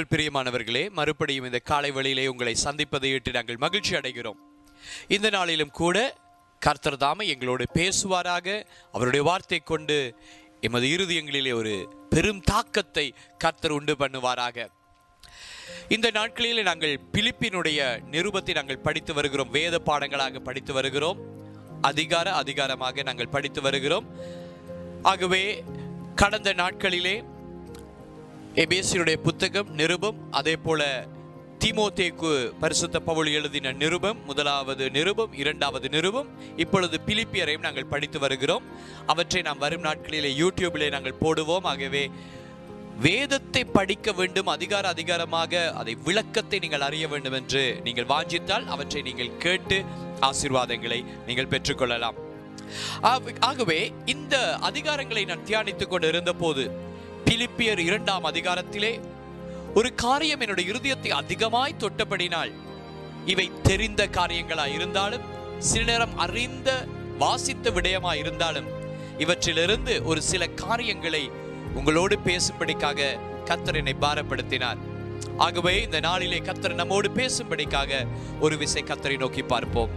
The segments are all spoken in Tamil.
கிறிஸ்துவுக்குள் பிரியமானவர்களே மறுபடியும் இந்த காலை வழியிலே உங்களை சந்திப்பதை இட்டு நாங்கள் மகிழ்ச்சி அடைகிறோம் இந்த நாளிலும் கூட கர்த்தர் தாமே எங்களோடு பேசுவாராக அவருடைய வார்த்தை கொண்டு எமது இருதயங்களிலே ஒரு பெரும் தாக்கத்தை கர்த்தர் உண்டு பண்ணுவாராக இந்த நாட்களில் நாங்கள் பிலிப்பினுடைய நிருபத்தை நாங்கள் படித்து வருகிறோம் வேத பாடங்களாக படித்து வருகிறோம் அதிகார அதிகாரமாக நாங்கள் படித்து வருகிறோம் ஆகவே கடந்த நாட்களிலே எபேசியருடைய புத்தகம் நிருபம் அதே போல தீமோத்தேக்கு பரிசுத்த பவுல் எழுதின நிருபம் முதலாவது நிருபம் இரண்டாவது நிருபம் இப்பொழுது பிலிப்பியரையும் நாங்கள் படித்து வருகிறோம் அவற்றை நாம் வரும் நாட்களிலே யூடியூபிலே நாங்கள் போடுவோம் ஆகவே வேதத்தை படிக்க வேண்டும் அதிகார அதிகாரமாக அதை விளக்கத்தை நீங்கள் அறிய வேண்டும் என்று நீங்கள் வாஞ்சித்தால் அவற்றை நீங்கள் கேட்டு ஆசீர்வாதங்களை நீங்கள் பெற்றுக்கொள்ளலாம் ஆக- ஆகவே இந்த அதிகாரங்களை நான் தியானித்துக் கொண்டு இருந்தபோது பிலிப்பியர் இரண்டாம் அதிகாரத்திலே ஒரு காரியம் என்னுடைய இருதயத்தை அதிகமாய் தொட்டபடினால் இவை தெரிந்த காரியங்களா இருந்தாலும் சில நேரம் அறிந்த வாசித்த விடயமா இருந்தாலும் இவற்றிலிருந்து ஒரு சில காரியங்களை உங்களோடு பேசும்படிக்காக கத்தர் என்னை பாரப்படுத்தினார் ஆகவே இந்த நாளிலே கத்தர் நம்மோடு பேசும்படிக்காக ஒரு விசை கத்தரை நோக்கி பார்ப்போம்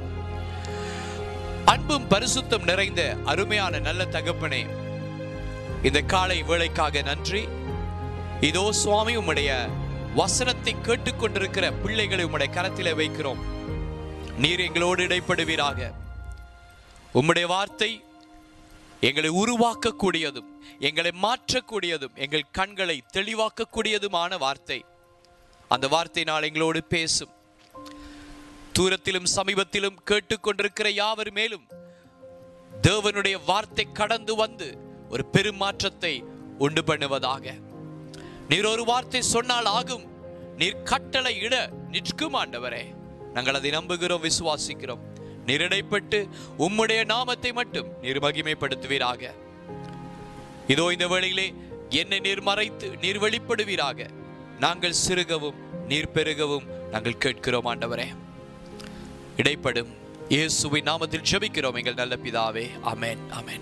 அன்பும் பரிசுத்தம் நிறைந்த அருமையான நல்ல தகப்பனே இந்த காலை வேளைக்காக நன்றி இதோ சுவாமி உம்முடைய வசனத்தை கேட்டுக்கொண்டிருக்கிற பிள்ளைகளை உம்முடைய கரத்திலே வைக்கிறோம் நீர் எங்களோடு இடைப்படுவீராக உம்முடைய வார்த்தை எங்களை உருவாக்கக்கூடியதும் எங்களை மாற்றக்கூடியதும் எங்கள் கண்களை தெளிவாக்கக்கூடியதுமான வார்த்தை அந்த வார்த்தையினால் எங்களோடு பேசும் தூரத்திலும் சமீபத்திலும் கேட்டுக்கொண்டிருக்கிற யாவர் மேலும் தேவனுடைய வார்த்தை கடந்து வந்து ஒரு பெரும் மாற்றத்தை உண்டு பண்ணுவதாக நீர் ஒரு வார்த்தை சொன்னால் ஆகும் நீர் கட்டளை இட நிற்கும் ஆண்டவரே நாங்கள் அதை நம்புகிறோம் விசுவாசிக்கிறோம் நீர் இடைப்பட்டு உம்முடைய நாமத்தை மட்டும் நீர் மகிமைப்படுத்துவீராக இதோ இந்த வேளையிலே என்னை நீர் மறைத்து நீர் வெளிப்படுவீராக நாங்கள் சிறுகவும் நீர் பெருகவும் நாங்கள் கேட்கிறோம் ஆண்டவரே இடைப்படும் இயேசுவின் நாமத்தில் ஜெபிக்கிறோம் எங்கள் நல்ல பிதாவே ஆமென் ஆமென்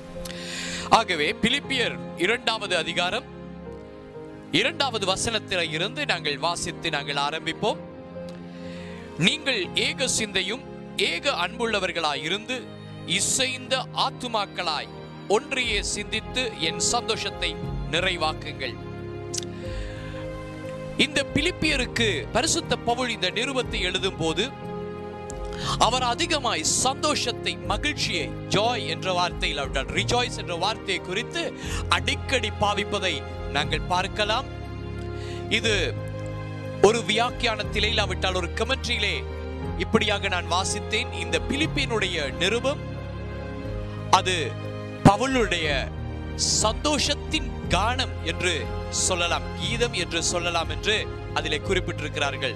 ஆகவே பிலிப்பியர் இரண்டாவது அதிகாரம் இரண்டாவது வசனத்தில் இருந்து நாங்கள் வாசித்து நாங்கள் ஆரம்பிப்போம் நீங்கள் ஏக சிந்தையும் ஏக அன்புள்ளவர்களாய் இருந்து இசைந்த ஆத்துமாக்களாய் ஒன்றையே சிந்தித்து என் சந்தோஷத்தை நிறைவாக்குங்கள் இந்த பிலிப்பியருக்கு பரிசுத்த பவுல் இந்த நிருபத்தை எழுதும் போது அவர் அதிகமாய் சந்தோஷத்தை மகிழ்ச்சியை ஜாய் என்ற வார்த்தையில் அவர்கள் ரிஜாய்ஸ் என்ற வார்த்தையை குறித்து அடிக்கடி பாவிப்பதை நாங்கள் பார்க்கலாம் இது ஒரு வியாக்கியானத்திலே இல்லாவிட்டால் ஒரு கமெண்ட்ரியிலே இப்படியாக நான் வாசித்தேன் இந்த பிலிப்பினுடைய நிருபம் அது பவுலுடைய சந்தோஷத்தின் கானம் என்று சொல்லலாம் கீதம் என்று சொல்லலாம் என்று அதிலே குறிப்பிட்டிருக்கிறார்கள்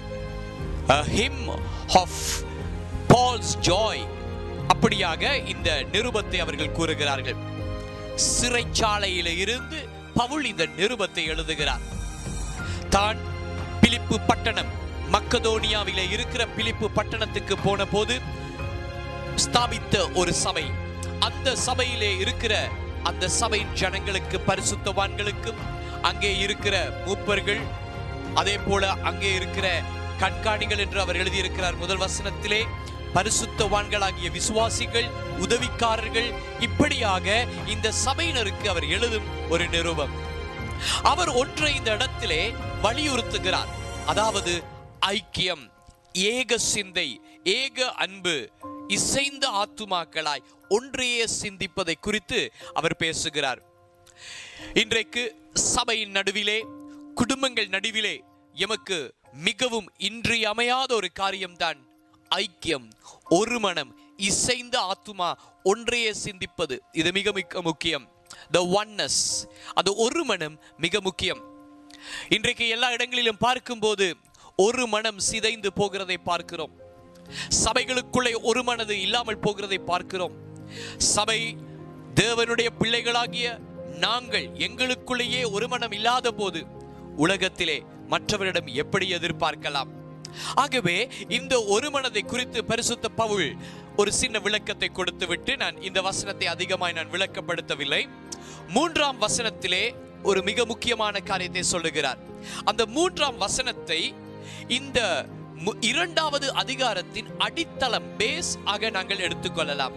a hymn of Paul's joy அப்படியாக இந்த நிருபத்தை அவர்கள் கூறுகிறார்கள் சிறைச்சாலையில இருந்து பவுல் இந்த நிருபத்தை எழுதுகிறார் தான் பிலிப்பு பட்டணம் மக்கதோனியாவிலே இருக்கிற பிலிப்பு பட்டணத்துக்கு போன போது ஸ்தாபித்த ஒரு சபை அந்த சபையிலே இருக்கிற அந்த சபையின் ஜனங்களுக்கு பரிசுத்தவான்களுக்கும் அங்கே இருக்கிற மூப்பர்கள் அதே போல அங்கே இருக்கிற கண்காணிகள் என்று அவர் எழுதியிருக்கிறார் முதல் வசனத்திலே பரிசுத்தவான்களாகிய விசுவாசிகள் உதவிக்காரர்கள் இப்படியாக இந்த சபையினருக்கு அவர் எழுதும் ஒரு நிருபம் அவர் ஒன்றை இந்த இடத்திலே வலியுறுத்துகிறார் அதாவது ஐக்கியம் ஏக சிந்தை ஏக அன்பு இசைந்த ஆத்துமாக்களாய் ஒன்றையே சிந்திப்பதை குறித்து அவர் பேசுகிறார் இன்றைக்கு சபையின் நடுவிலே குடும்பங்கள் நடுவிலே எமக்கு மிகவும் இன்றியமையாத ஒரு காரியம்தான் ஐக்கியம் ஒரு மனம் இசைந்த ஆத்துமா ஒன்றையே சிந்திப்பது இது மிக மிக முக்கியம் த ஒன்னஸ் அது ஒரு மனம் மிக முக்கியம் இன்றைக்கு எல்லா இடங்களிலும் பார்க்கும்போது ஒரு மனம் சிதைந்து போகிறதை பார்க்கிறோம் சபைகளுக்குள்ளே ஒரு மனது இல்லாமல் போகிறதை பார்க்கிறோம் சபை தேவனுடைய பிள்ளைகளாகிய நாங்கள் எங்களுக்குள்ளேயே ஒரு மனம் இல்லாத போது உலகத்திலே மற்றவரிடம் எப்படி எதிர்பார்க்கலாம் ஆகவே இந்த ஒரு மனதை குறித்து பரிசுத்த பவுல் ஒரு சின்ன விளக்கத்தை கொடுத்து விட்டு நான் இந்த வசனத்தை அதிகமாய் நான் விளக்கப்படுத்தவில்லை மூன்றாம் வசனத்திலே ஒரு மிக முக்கியமான காரியத்தை சொல்லுகிறார் அந்த மூன்றாம் வசனத்தை இந்த மு- இரண்டாவது அதிகாரத்தின் அடித்தளம் பேஸ் ஆக நாங்கள் எடுத்துக்கொள்ளலாம்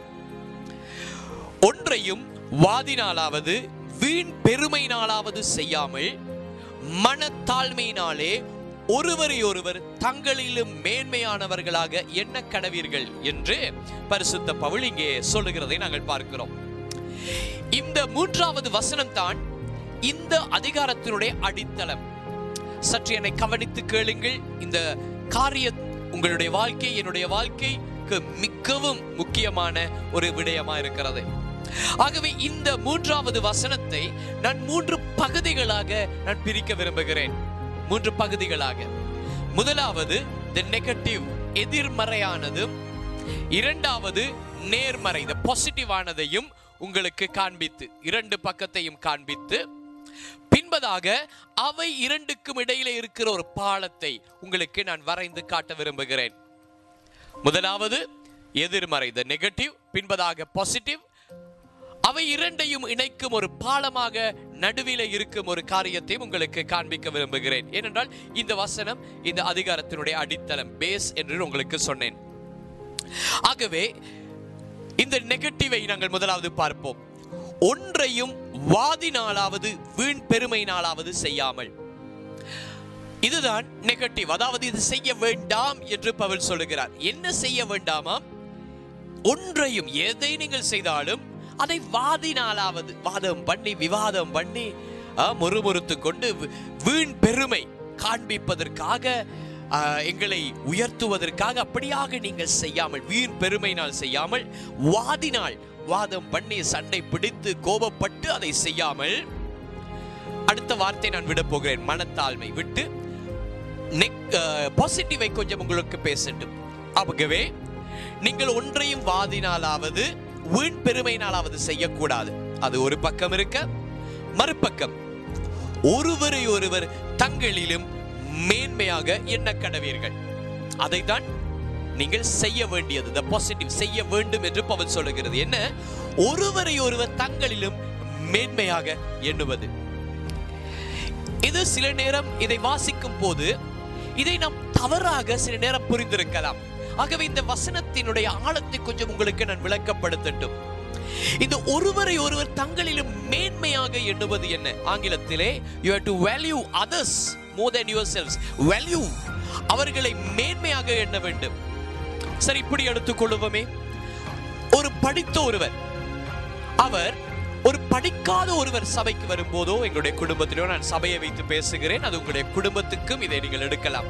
ஒன்றையும் வாதினாலாவது வீண் பெருமையினாலாவது செய்யாமல் மனத்தாழ்மையினாலே ஒருவரை ஒருவர் தங்களிலும் மேன்மையானவர்களாக எண்ண கடவீர்கள் என்று பரிசுத்த பவுல் இங்கே சொல்லுகிறதை நாங்கள் பார்க்கிறோம் இந்த மூன்றாவது வசனம் தான் இந்த அதிகாரத்தினுடைய அடித்தளம் சற்று என்னை கவனித்து கேளுங்கள் இந்த காரிய உங்களுடைய வாழ்க்கை என்னுடைய வாழ்க்கைக்கு மிகவும் முக்கியமான ஒரு விடயமா இருக்கிறது ஆகவே இந்த மூன்றாவது வசனத்தை நான் மூன்று பகுதிகளாக நான் பிரிக்க விரும்புகிறேன் மூன்று பகுதிகளாக முதலாவது தி நெகட்டிவ் எதிர்மறையானதும் இரண்டாவது நேர்மறை த பாசிட்டிவ் ஆனதையும் உங்களுக்கு காண்பித்து இரண்டு பக்கத்தையும் காண்பித்து பின்பதாக அவை இரண்டுக்கும் இடையிலே இருக்கிற ஒரு பாலத்தை உங்களுக்கு நான் வரைந்து காட்ட விரும்புகிறேன் முதலாவது எதிர்மறை த நெகட்டிவ் பின்பதாக பாசிட்டிவ் அவை இரண்டையும் இணைக்கும் ஒரு பாலமாக நடுவில இருக்கும் ஒரு காரியத்தை உங்களுக்கு காண்பிக்க விரும்புகிறேன் ஏனென்றால் இந்த வசனம் இந்த அதிகாரத்தினுடைய அடித்தளம் பேஸ் என்று உங்களுக்கு சொன்னேன் ஆகவே இந்த நெகட்டிவை நாங்கள் முதலாவது பார்ப்போம் ஒன்றையும் வாதினாலாவது வீண் பெருமையினாலாவது செய்யாமல் இதுதான் நெகட்டிவ் அதாவது இது செய்ய வேண்டாம் என்று பவுல் சொல்லுகிறார் என்ன செய்ய வேண்டாமாம் ஒன்றையும் எதை நீங்கள் செய்தாலும் அதை வாதினாலாவது வாதம் பண்ணி விவாதம் பண்ணி ஆ, முறுமுறுத்து கொண்டு வி- வீண் பெருமை காண்பிப்பதற்காக ஆ, எங்களை உயர்த்துவதற்காக அப்படியாக நீங்கள் செய்யாமல் வீண் பெருமையினால் செய்யாமல் வாதினால் வாதம் பண்ணி சண்டை பிடித்து கோபப்பட்டு அதை செய்யாமல் அடுத்த வார்த்தை நான் விட போகிறேன் மனத்தாழ்மை விட்டு பாசிட்டிவை கொஞ்சம் உங்களுக்கு பேசட்டும் ஆகவே நீங்கள் ஒன்றையும் வாதினாலாவது வீண் பெருமையினாலாவது செய்யக்கூடாது அது ஒரு பக்கம் இருக்க மறுபக்கம் ஒருவரை ஒருவர் தங்களிலும் மேன்மையாக எண்ண கடவீர்கள் அதைத்தான் நீங்கள் செய்ய வேண்டியது the பாசிட்டிவ் செய்ய வேண்டும் என்று பவுல் சொல்லுகிறது என்ன ஒருவரை ஒருவர் தங்களிலும் மேன்மையாக எண்ணுவது இது சில நேரம் இதை வாசிக்கும் போது இதை நாம் தவறாக சில நேரம் புரிந்திருக்கலாம் ஆகவே இந்த வசனத்தினுடைய ஆழத்தை கொஞ்சம் உங்களுக்கு நான் விளக்கப்படுத்தட்டும் இந்த ஒருவரை ஒருவர் தங்களிலும் மேன்மையாக எண்ணுவது என்ன ஆங்கிலத்திலே you have to value others more than yourselves value அவர்களை மேன்மையாக எண்ண வேண்டும் சரி இப்படி எடுத்துக்கொள்ளுவோமே ஒரு படித்த ஒருவர் அவர் ஒரு படிக்காத ஒருவர் சபைக்கு வரும்போதோ எங்களுடைய குடும்பத்திலோ நான் சபையை வைத்து பேசுகிறேன் அது உங்களுடைய குடும்பத்துக்கும் இதை நீங்கள் எடுக்கலாம்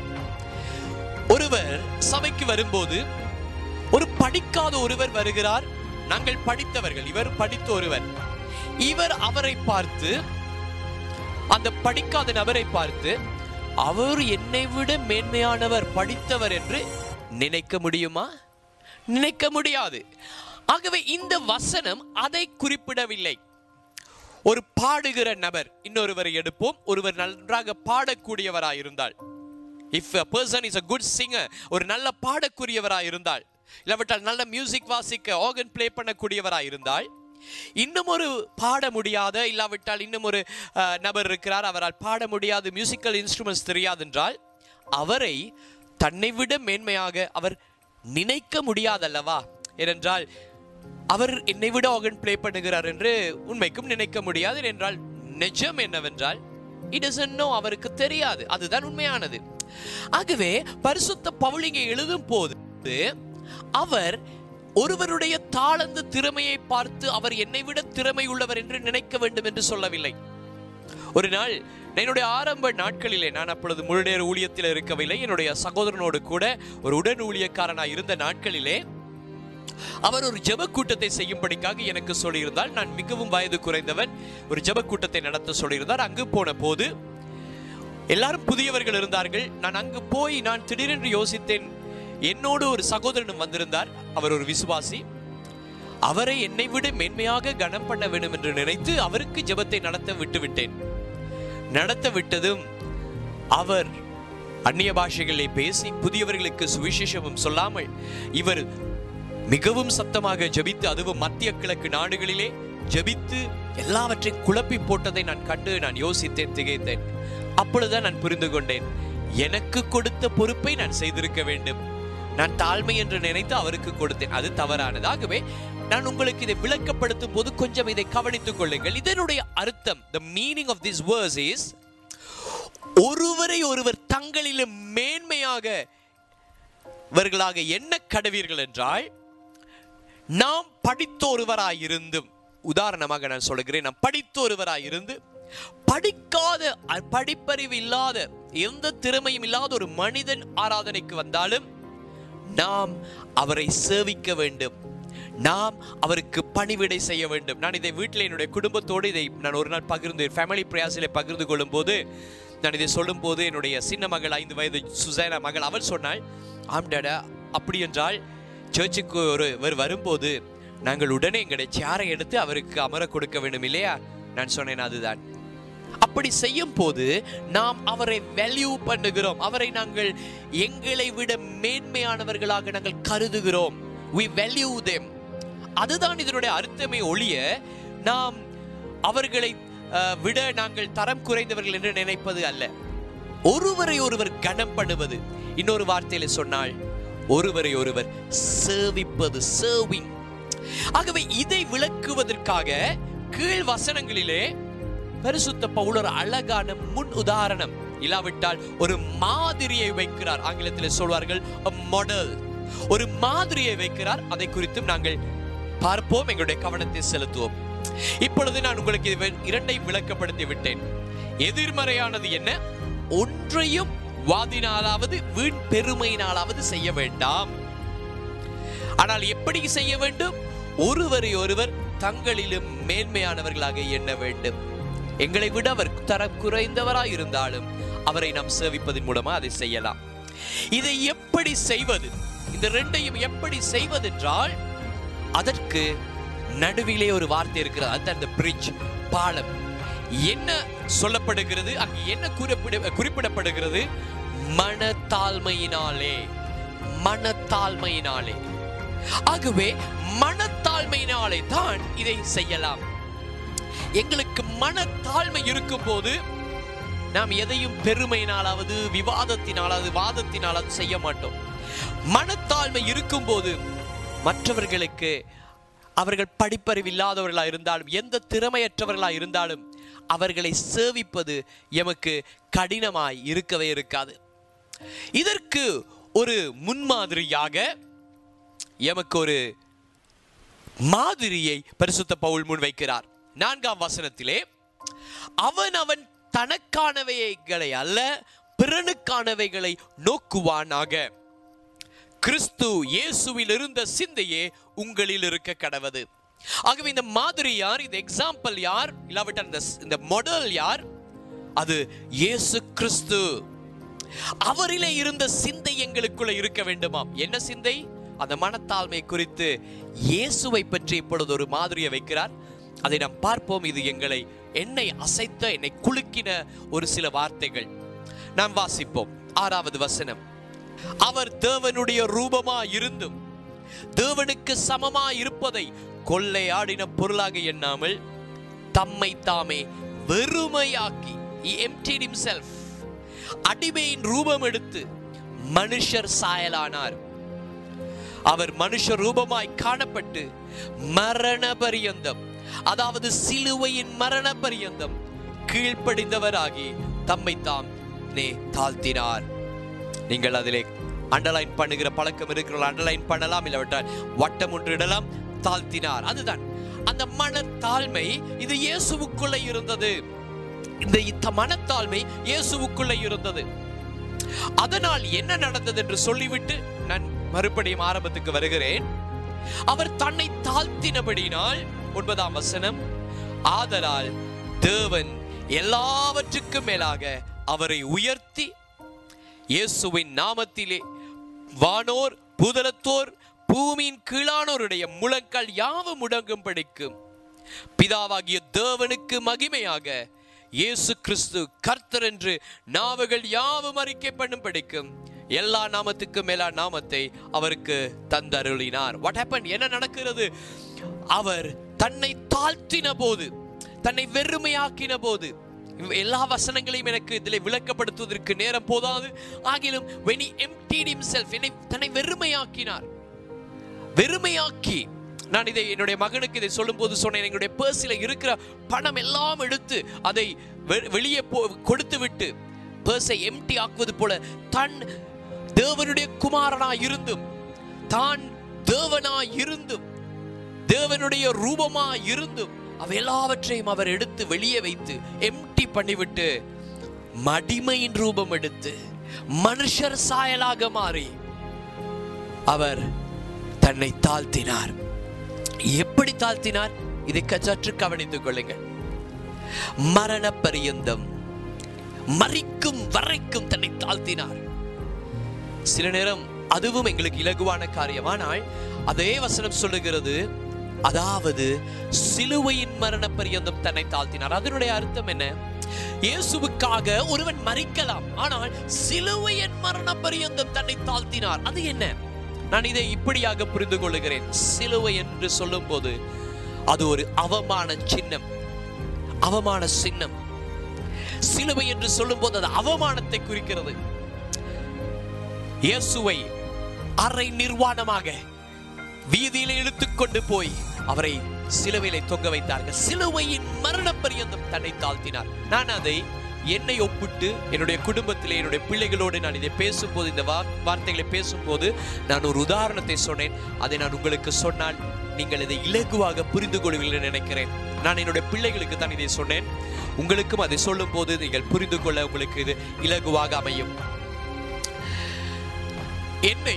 ஒருவர் சபைக்கு வரும்போது ஒரு படிக்காத ஒருவர் வருகிறார் நாங்கள் படித்தவர்கள் இவர் படித்த ஒருவர் இவர் அவரை பார்த்து அந்த படிக்காத நபரை பார்த்து அவர் என்னை விட மேன்மையானவர் படித்தவர் என்று நினைக்க முடியுமா நினைக்க முடியாது ஆகவே இந்த வசனம் அதை குறிப்பிடவில்லை ஒரு பாடுகிற நபர் இன்னொருவரை எடுப்போம் ஒருவர் நன்றாக பாடக்கூடியவராய் இருந்தால் if a person is a good singer ஒரு நல்ல பாடக்கூடியவராய் இருந்தால் இல்லாவிட்டால் நல்ல மியூசிக் வாசிக்க ஆர்கன் ப்ளே பண்ணக்கூடியவராய் இருந்தால் இன்னும் ஒரு பாட முடியாத இல்லாவிட்டால் இன்னும் ஒரு அஹ், நபர் இருக்கிறார் அவரால் பாட முடியாத மியூசிக்கல் இன்ஸ்ட்ருமெண்ட்ஸ் தெரியாதென்றால் அவரை தன்னை விட மேன்மையாக அவர் நினைக்க முடியாதல்லவா ஏனென்றால் அவர் என்னை விட ஆர்கன் ப்ளே பண்ணுகிறார் என்று உண்மைக்கும் நினைக்க முடியாது என்றால் நிஜம் என்னவென்றால் இட் இஸ் நோ அவருக்கு தெரியாது அதுதான் உண்மையானது ஆகவே பரிசுத்த பவுல் இங்கே எழுதும் போது அவர் ஒருவருடைய தாளந்து திறமையை பார்த்து அவர் என்னை விட திறமை உள்ளவர் என்று நினைக்க வேண்டும் என்று சொல்லவில்லை ஒரு நாள் என்னுடைய ஆரம்ப நாட்களிலே நான் அப்பொழுது முழு நேர ஊழியத்தில் இருக்கவில்லை என்னுடைய சகோதரனோடு கூட ஒரு உடன் ஊழியக்காரனாய் இருந்த நாட்களிலே அவர் ஒரு ஜெப கூட்டத்தை செய்யும்படிக்காக எனக்கு சொல்லியிருந்தால் நான் மிகவும் வயது குறைந்தவன் ஒரு ஜெப கூட்டத்தை நடத்த சொல்லியிருந்தார் அங்கு போன போது எல்லாரும் புதியவர்கள் இருந்தார்கள் நான் அங்கு போய் நான் திடீரென்று யோசித்தேன் என்னோடு ஒரு சகோதரனும் வந்திருந்தார் அவர் ஒரு விசுவாசி அவரை என்னை விட மென்மையாக கனம் பண்ண வேண்டும் என்று நினைத்து அவருக்கு ஜெபத்தை நடத்த விட்டுவிட்டேன் நடத்த விட்டதும் அவர் அந்நிய பாஷைகளை பேசி புதியவர்களுக்கு சுவிசேஷமும் சொல்லாமல் இவர் மிகவும் சத்தமாக ஜெபித்து அதுவும் மத்திய கிழக்கு நாடுகளிலே ஜெபித்து எல்லாவற்றையும் குழப்பி போட்டதை நான் கண்டு நான் யோசித்தேன் திகைத்தேன் அப்பொழுதுதான் நான் புரிந்து கொண்டேன் எனக்கு கொடுத்த பொறுப்பை நான் செய்திருக்க வேண்டும் நான் தாழ்மை என்று நினைத்து அவருக்கு கொடுத்தேன் அது தவறானது ஆகவே நான் உங்களுக்கு இதை விளக்கப்படுத்தும் போது கொஞ்சம் இதை கவனித்துக் கொள்ளுங்கள் இதனுடைய அர்த்தம் the meaning of this verse is ஒருவரை ஒருவர் தங்களிலும் மேன்மையாக இவர்களாக என்ன கடவீர்கள் என்றால் நாம் படித்த ஒருவராய் இருந்தும் உதாரணமாக நான் சொல்லுகிறேன் நாம் படித்த ஒருவராய் இருந்து படிக்காத அ- படிப்பறிவு இல்லாத எந்த திறமையும் இல்லாத ஒரு மனிதன் ஆராதனைக்கு வந்தாலும் நாம் அவரை சேவிக்க வேண்டும் நாம் அவருக்கு பணிவிடை செய்ய வேண்டும் நான் இதை வீட்டில் என்னுடைய குடும்பத்தோடு இதை நான் ஒரு நாள் பகிர்ந்து ஃபேமிலி பிரயாசிலே பகிர்ந்து கொள்ளும் போது நான் இதை சொல்லும் போது என்னுடைய சின்ன மகள் ஐந்து வயது சுசைனா மகள் அவள் சொன்னாள் ஆம் டாடா அப்படி என்றால் சர்ச்சுக்கு ஒருவர் வரும்போது நாங்கள் உடனே எங்களுடைய சேரை எடுத்து அவருக்கு அமர கொடுக்க வேண்டும் இல்லையா நான் சொன்னேன் அதுதான் அப்படி செய்யும் போது நாம் அவரை வேல்யூ பண்ணுகிறோம் அவரை நாங்கள் எங்களை விட மேன்மையானவர்களாக நாங்கள் கருதுகிறோம் we value them அதுதான் இதனுடைய அர்த்தமே ஒழிய நாம் அவர்களை அஹ், விட நாங்கள் தரம் குறைந்தவர்கள் என்று நினைப்பது அல்ல ஒருவரை ஒருவர் கனம் பண்ணுவது இன்னொரு வார்த்தையில சொன்னால் ஒருவரை ஒருவர் சேவிப்பது சர்விங் ஆகவே இதை விளக்குவதற்காக கீழ் வசனங்களிலே பரிசுத்த பவுல் ஒரு அழகான முன் உதாரணம் இல்லாவிட்டால் ஒரு மாதிரியை வைக்கிறார் ஆங்கிலத்தில் சொல்வார்கள் மாடல் ஒரு மாதிரியை வைக்கிறார் அதை குறித்தும் நாங்கள் பார்ப்போம் எங்களுடைய கவனத்தை செலுத்துவோம் இப்பொழுது நான் உங்களுக்கு இவை இரண்டையும் விளக்கப்படுத்தி விட்டேன் எதிர்மறையானது என்ன ஒன்றையும் வாதினாலாவது வீண் பெருமையினாலாவது செய்ய வேண்டாம் ஆனால் எப்படி செய்ய வேண்டும் ஒருவரை ஒருவர் தங்களிலும் மேன்மையானவர்களாக எண்ண வேண்டும் எங்களை விட அவர் தரம் குறைந்தவராய் இருந்தாலும் அவரை நாம் சேவிப்பதன் மூலமா அதை செய்யலாம் இதை எப்படி செய்வது இந்த ரெண்டையும் எப்படி செய்வதென்றால் அதற்கு நடுவிலே ஒரு வார்த்தை இருக்கிறது அதுதான் இந்த பிரிட்ஜ் பாலம் என்ன சொல்லப்படுகிறது அங்கு என்ன குறிப்பிட குறிப்பிடப்படுகிறது மனத்தாழ்மையினாலே மனத்தாழ்மையினாலே ஆகவே மனத்தாழ்மையினாலே தான் இதை செய்யலாம் எங்களுக்கு மனத்தாழ்மை இருக்கும் போது நாம் எதையும் பெருமையினாலாவது விவாதத்தினாலாவது வாதத்தினாலாவது செய்ய மாட்டோம் மனத்தாழ்மை இருக்கும்போது மற்றவர்களுக்கு அவர்கள் படிப்பறிவு இல்லாதவர்களா இருந்தாலும் எந்த திறமையற்றவர்களா இருந்தாலும் அவர்களை சேவிப்பது எமக்கு கடினமாய் இருக்கவே இருக்காது இதற்கு ஒரு முன்மாதிரியாக எமக்கு ஒரு மாதிரியை பரிசுத்த பவுல் முன் வைக்கிறார் நான்காம் வசனத்திலே அவன் அவன் தனக்கானவைகளை அல்ல பிறனுக்கானவைகளை நோக்குவானாக கிறிஸ்து இயேசுவில் இருந்த சிந்தையே உங்களில் இருக்க கடவது ஆகவே இந்த மாதிரி யார் இந்த எக்ஸாம்பிள் யார் இல்லாவிட்டால் இந்த இந்த மாடல் யார் அது இயேசு கிறிஸ்து அவரிலே இருந்த சிந்தை எங்களுக்குள்ள இருக்க வேண்டுமாம் என்ன சிந்தை அந்த மனத்தாழ்மை குறித்து இயேசுவை பற்றி இப்பொழுது ஒரு மாதிரியை வைக்கிறார் அதை நாம் பார்ப்போம் இது எங்களை என்னை அசைத்த என்னை குலுக்கின ஒரு சில வார்த்தைகள் நாம் வாசிப்போம் ஆறாவது வசனம் அவர் தேவனுடைய ரூபமா இருந்தும் தேவனுக்கு சமமா இருப்பதை கொள்ளையாடின பொருளாக எண்ணாமல் தம்மை தாமே வெறுமையாக்கி he emptied himself அடிமையின் ரூபம் எடுத்து மனுஷர் சாயலானார் அவர் மனுஷ ரூபமாய் காணப்பட்டு மரண பரியந்தம் அதாவது சிலுவையின் மரண பரியந்தம் கீழ்ப்படிந்தவராகி தம்மை தாம் நே தாழ்த்தினார் நீங்கள் அதிலே அண்டர்லைன் பண்ணுகிற பழக்கம் இருக்கிற அண்டர்லைன் பண்ணலாம் இல்லாவிட்டால் வட்டம் ஒன்று இடலாம் தாழ்த்தினார் அதுதான் அந்த மனத்தாழ்மை இது இயேசுவுக்குள்ள இருந்தது இந்த இத்த மனத்தாழ்மை இயேசுவுக்குள்ள இருந்தது அதனால் என்ன நடந்தது என்று சொல்லிவிட்டு நான் மறுபடியும் ஆரம்பத்துக்கு வருகிறேன் அவர் தன்னை தாழ்த்தினபடினால் ஒன்பதாம் வசனம் ஆதலால் தேவன் எல்லாவற்றுக்கும் மேலாக அவரை உயர்த்தி இயேசுவின் நாமத்திலே வானோர் பூதலத்தோர் பூமியின் கீழானோருடைய முழங்கால் யாவும் முடங்கும் படிக்கும் பிதாவாகிய தேவனுக்கு மகிமையாக இயேசு கிறிஸ்து கர்த்தர் என்று நாவுகள் யாவும் அறிக்கை பண்ணும் படிக்கும் எல்லா நாமத்துக்கும் மேலா நாமத்தை அவருக்கு தந்தருளினார் வாட் ஹேப்பன் என்ன நடக்கிறது அவர் தன்னை தாழ்த்தின போது தன்னை வெறுமையாக்கின போது எல்லா வசனங்களையும் எனக்கு இதில் விளக்கப்படுத்துவதற்கு நேரம் போதாது ஆகிலும் when he emptied himself என்னை தன்னை வெறுமையாக்கினார் வெறுமையாக்கி நான் இதை என்னுடைய மகனுக்கு இதை சொல்லும்போது சொன்னேன் எங்களுடைய பர்ஸில் இருக்கிற பணம் எல்லாம் எடுத்து அதை வெ- வெளியே போ கொடுத்து விட்டு பர்ஸை எம்டி ஆக்குவது போல தன் தேவனுடைய குமாரனா இருந்தும் தான் தேவனா இருந்தும் தேவனுடைய ரூபமா இருந்தும் அவ எல்லாவற்றையும் அவர் எடுத்து வெளியே வைத்து எம்டி பண்ணிவிட்டு மடிமையின் ரூபம் எடுத்து மனுஷர் சாயலாக மாறி அவர் தன்னை தாழ்த்தினார் எப்படி தாழ்த்தினார் இதை க- சற்று கவனித்துக் கொள்ளுங்கள் மரண பரியந்தம் மறிக்கும் வரைக்கும் தன்னை தாழ்த்தினார் சில நேரம் அதுவும் எங்களுக்கு இலகுவான காரியம் ஆனால் அதே வசனம் சொல்லுகிறது அதாவது சிலுவையின் மரண பரியந்தம் தன்னை தாழ்த்தினார் அதனுடைய அர்த்தம் என்ன இயேசுவுக்காக ஒருவன் மறிக்கலாம் ஆனால் சிலுவையின் மரண பரியந்தம் தன்னை தாழ்த்தினார் அது என்ன நான் இதை இப்படியாக புரிந்து கொள்ளுகிறேன் சிலுவை என்று சொல்லும்போது அது ஒரு அவமான சின்னம் அவமான சின்னம் சிலுவை என்று சொல்லும்போது அது அவமானத்தை குறிக்கிறது இயேசுவை அரை நிர்வாணமாக வீதியில இழுத்துக் கொண்டு போய் அவரை சிலுவையிலே தொங்க வைத்தார்கள் சிலுவையின் மரண பரியந்தம் தன்னை தாழ்த்தினார் நான் அதை என்னை ஒப்பிட்டு என்னுடைய குடும்பத்திலே என்னுடைய பிள்ளைகளோடு நான் இதை பேசும்போது இந்த வா- வார்த்தைகளை பேசும்போது நான் ஒரு உதாரணத்தை சொன்னேன் அதை நான் உங்களுக்கு சொன்னால் நீங்கள் இதை இலகுவாக புரிந்து கொள்வீர்கள் என்று நினைக்கிறேன் நான் என்னுடைய பிள்ளைகளுக்கு தான் இதை சொன்னேன் உங்களுக்கும் அதை சொல்லும் போது நீங்கள் புரிந்து கொள்ள உங்களுக்கு இது இலகுவாக அமையும் என்னை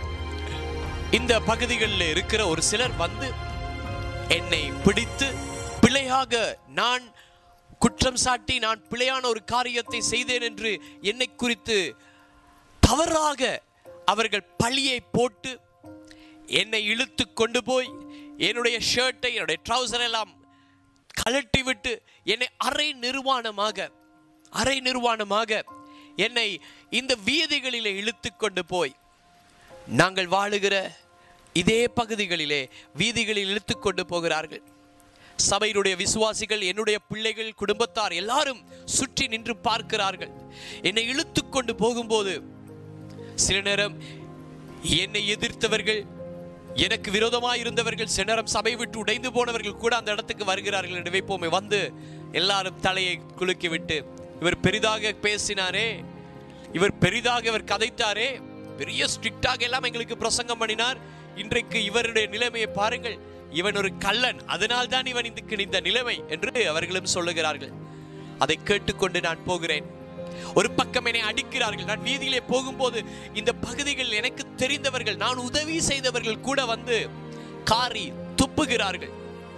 இந்த பகுதிகளில் இருக்கிற ஒரு சிலர் வந்து என்னை பிடித்து பிழையாக நான் குற்றம் சாட்டி நான் பிழையான ஒரு காரியத்தை செய்தேன் என்று என்னை குறித்து தவறாக அவர்கள் பழியை போட்டு என்னை இழுத்து கொண்டு போய் என்னுடைய ஷர்ட்டை என்னுடைய ட்ரௌசர் எல்லாம் கழட்டி விட்டு என்னை அரை நிர்வாணமாக அரை நிர்வாணமாக என்னை இந்த வீதிகளிலே இழுத்து கொண்டு போய் நாங்கள் வாழுகிற இதே பகுதிகளிலே வீதிகளில் இழுத்து கொண்டு போகிறார்கள் சபையினுடைய விசுவாசிகள் என்னுடைய பிள்ளைகள் குடும்பத்தார் எல்லாரும் சுற்றி நின்று பார்க்கிறார்கள் என்னை இழுத்து கொண்டு போகும்போது சில நேரம் என்னை எதிர்த்தவர்கள் எனக்கு விரோதமாய் இருந்தவர்கள் சில நேரம் சபை விட்டு உடைந்து போனவர்கள் கூட அந்த இடத்துக்கு வருகிறார்கள் என்று வைப்போமே வந்து எல்லாரும் தலையை குலுக்கி விட்டு இவர் பெரிதாக பேசினாரே இவர் பெரிதாக இவர் கதைத்தாரே பெரிய ஸ்ட்ரிக்டாக எல்லாம் எங்களுக்கு பிரசங்கம் பண்ணினார் இன்றைக்கு இவருடைய நிலைமையை பாருங்கள் இவன் ஒரு கள்ளன் அதனால் தான் இவன் இதுக்கு இந்த நிலைமை என்று அவர்களும் சொல்லுகிறார்கள் அதை கேட்டுக்கொண்டு நான் போகிறேன் ஒரு பக்கம் என்னை அடிக்கிறார்கள் நான் வீதியிலே போகும்போது இந்த பகுதிகள் எனக்கு தெரிந்தவர்கள் நான் உதவி செய்தவர்கள் கூட வந்து காரி துப்புகிறார்கள்